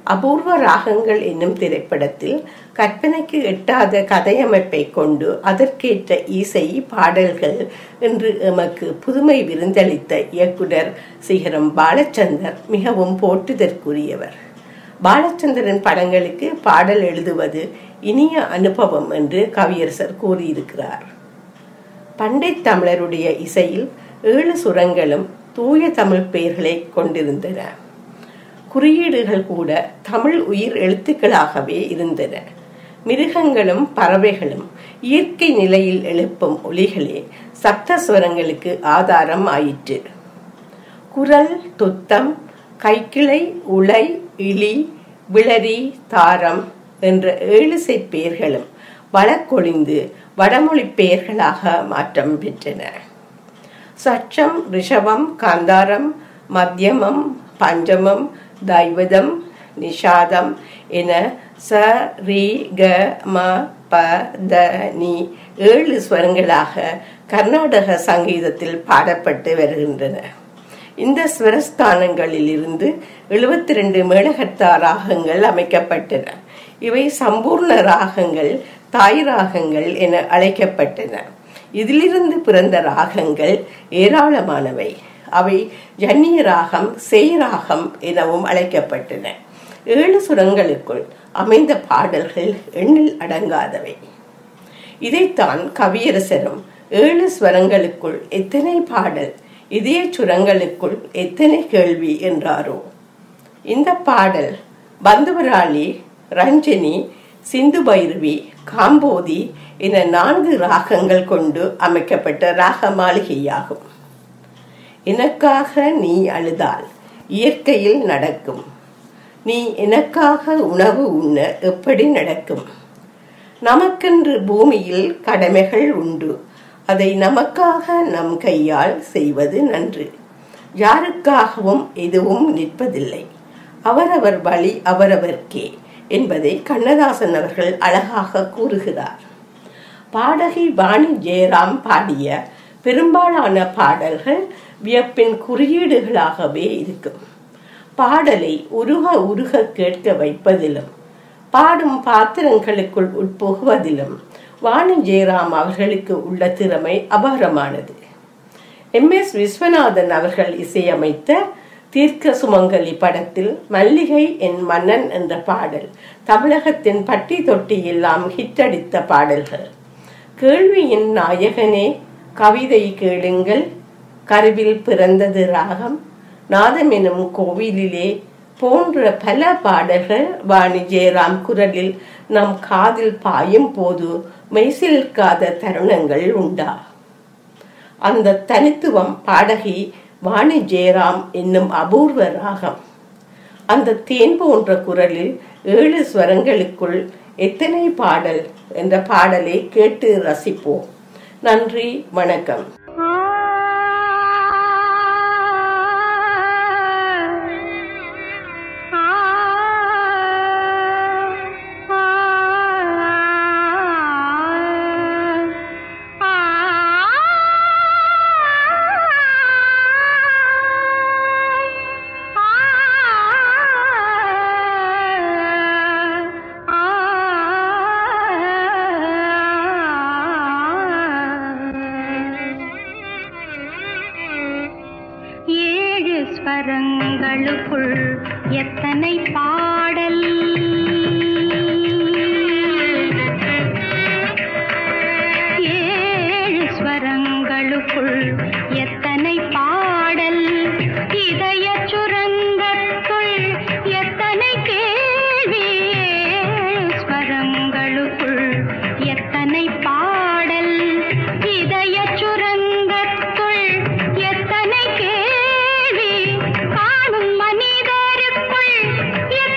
அபூர்வ ராகங்கள் என்னும் திரைப்படத்தில் கற்பனைக்கு எட்டாத கதையமைப்பை கொண்டு அதற்கேற்ற இசை பாடல்கள் என்று எமக்கு புதுமை விருந்தளித்த இயக்குனர் சிகரம் பாலச்சந்தர் மிகவும் போற்றுதற்குரியவர் பாலச்சந்திரன் படங்களுக்கு பாடல் எழுதுவது இனிய அனுபவம் என்று கவியரசர் கூறியிருக்கிறார் பண்டை தமிழருடைய இசையில் ஏழு சுரங்களும் தூய தமிழ் பெயர்களை கொண்டிருந்தன குறியீடுகள் கூட தமிழ் உயிர் எழுத்துக்களாகவே இருந்தன மிருகங்களும் பறவைகளும் இயற்கை நிலையில் எழுப்பும் ஒலிகளே சப்த ஸ்வரங்களுக்கு ஆதாரம் ஆயிற்று குரல் துத்தம் கைக்கிளை உலை இளி விளரி தாரம் என்ற ஏழு பெயர்களும் வழக்கொழிந்து வடமொழி பெயர்களாக மாற்றம் பெற்றன சட்சம் ரிஷபம் காந்தாரம் மத்தியமம் பஞ்சமம் தைவதம் நிஷாதம் என ச ரி க ம ப த நி ஏழு ஸ்வரங்களாக கர்நாடக சங்கீதத்தில் பாடப்பட்டு வருகின்றன இந்த ஸ்வரஸ்தானங்களில் இருந்து எழுபத்தி ரெண்டு மேளகர்த்தா ராகங்கள் அமைக்கப்பட்டன இவை சம்பூர்ண ராகங்கள் தாய் ராகங்கள் என அழைக்கப்பட்டன இதிலிருந்து பிறந்த ராகங்கள் ஏராளமானவை அவை ஜன்னிய ராகம் செய் ராகம் எனவும் அழைக்கப்பட்டன ஏழு சுரங்களுக்குள் அமைந்த பாடல்கள் எண்ணில் அடங்காதவை இதைத்தான் கவியரசரும் ஏழு ஸ்வரங்களுக்குள் எத்தனை பாடல் இதய சுரங்களுக்குள் எத்தனை கேள்வி என்றாரோ இந்த பாடல் பந்துவராளி ரஞ்சனி சிந்து பைரவி காம்போதி என நான்கு ராகங்கள் கொண்டு அமைக்கப்பட்ட ராக மாளிகையாகும் எனக்காக நீ அழுதால் இயற்கையில் நடக்கும் நீ எனக்காக உணவு உண்ண எப்படி நடக்கும் நமக்கென்று பூமியில் கடமைகள் உண்டு அதை நமக்காக நம் கையால் செய்வது நன்று யாருக்காகவும் எதுவும் நிற்பதில்லை அவரவர் வழி அவரவர்க்கே என்பதை கண்ணதாசன் அவர்கள் அழகாக கூறுகிறார் பாடகி வாணி ஜெயராம் பாடிய பெரும்பாலான பாடல்கள் வியப்பின் குறியீடுகளாகவே இருக்கும் பாடலை உருக உருக கேட்க வைப்பதிலும் பாடும் பாத்திரங்களுக்குள் உட்புகுவதிலும் வாணி ஜெயராம் அவர்களுக்கு உள்ள திறமை அபாரமானது எம் எஸ் விஸ்வநாதன் அவர்கள் இசையமைத்த தீர்க்க சுமங்கலி படத்தில் மல்லிகை என் மன்னன் என்ற பாடல் தமிழகத்தின் பட்டி தொட்டி எல்லாம் ஹிட்டடித்த பாடல்கள் கேள்வியின் நாயகனே கவிதை கேளுங்கள் கருவில் பிறந்தது ராகம் நாதமெனும் கோவிலிலே போன்ற பல பாடல்கள் வாணி ஜெயராம் குரலில் நம் காதில் பாயும் போது மெய்சிலிருக்காத தருணங்கள் உண்டா அந்த தனித்துவம் பாடகி வாணி ஜெயராம் என்னும் அபூர்வ ராகம் அந்த தேன் போன்ற குரலில் ஏழு ஸ்வரங்களுக்குள் எத்தனை பாடல் என்ற பாடலை கேட்டு ரசிப்போம் நன்றி வணக்கம் ஏழு ஸ்வரங்களுக்குள் எத்தனை பாடல் ஏழு ஸ்வரங்களுக்குள் எத்தனை பாடல் இதய சுரங்கத்துள் எத்தனை கேள்வி ஏழு ஸ்வரங்களுக்குள் எத்தனை பாடல் இதய சுரங்கத்துள் எத்தனை கேள்வி காணும் மனிதருக்குள்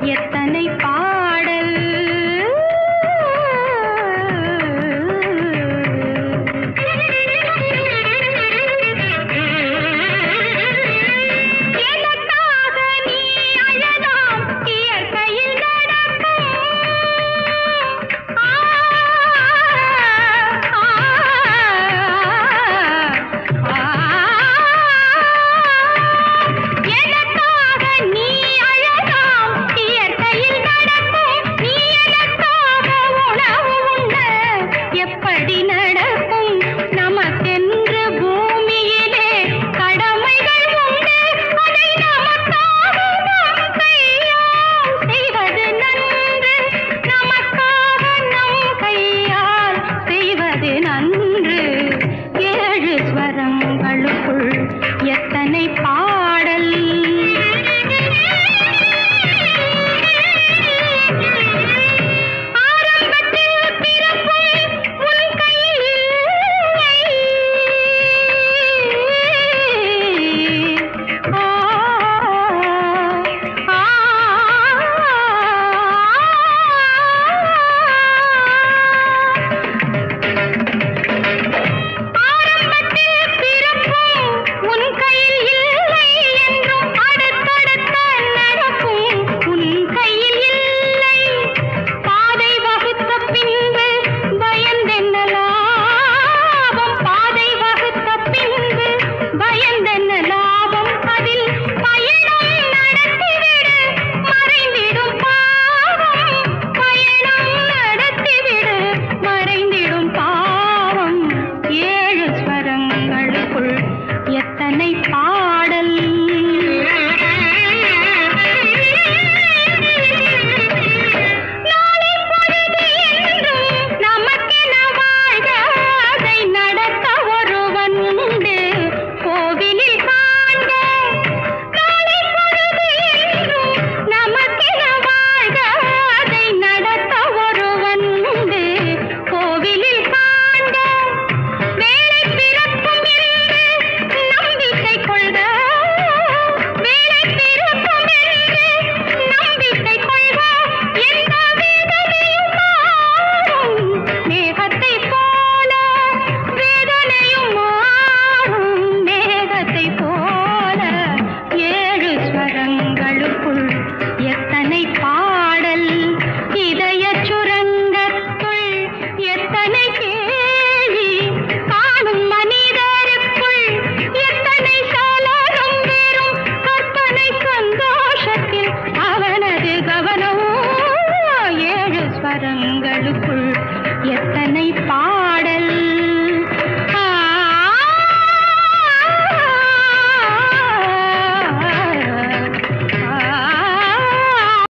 எத்தனை பா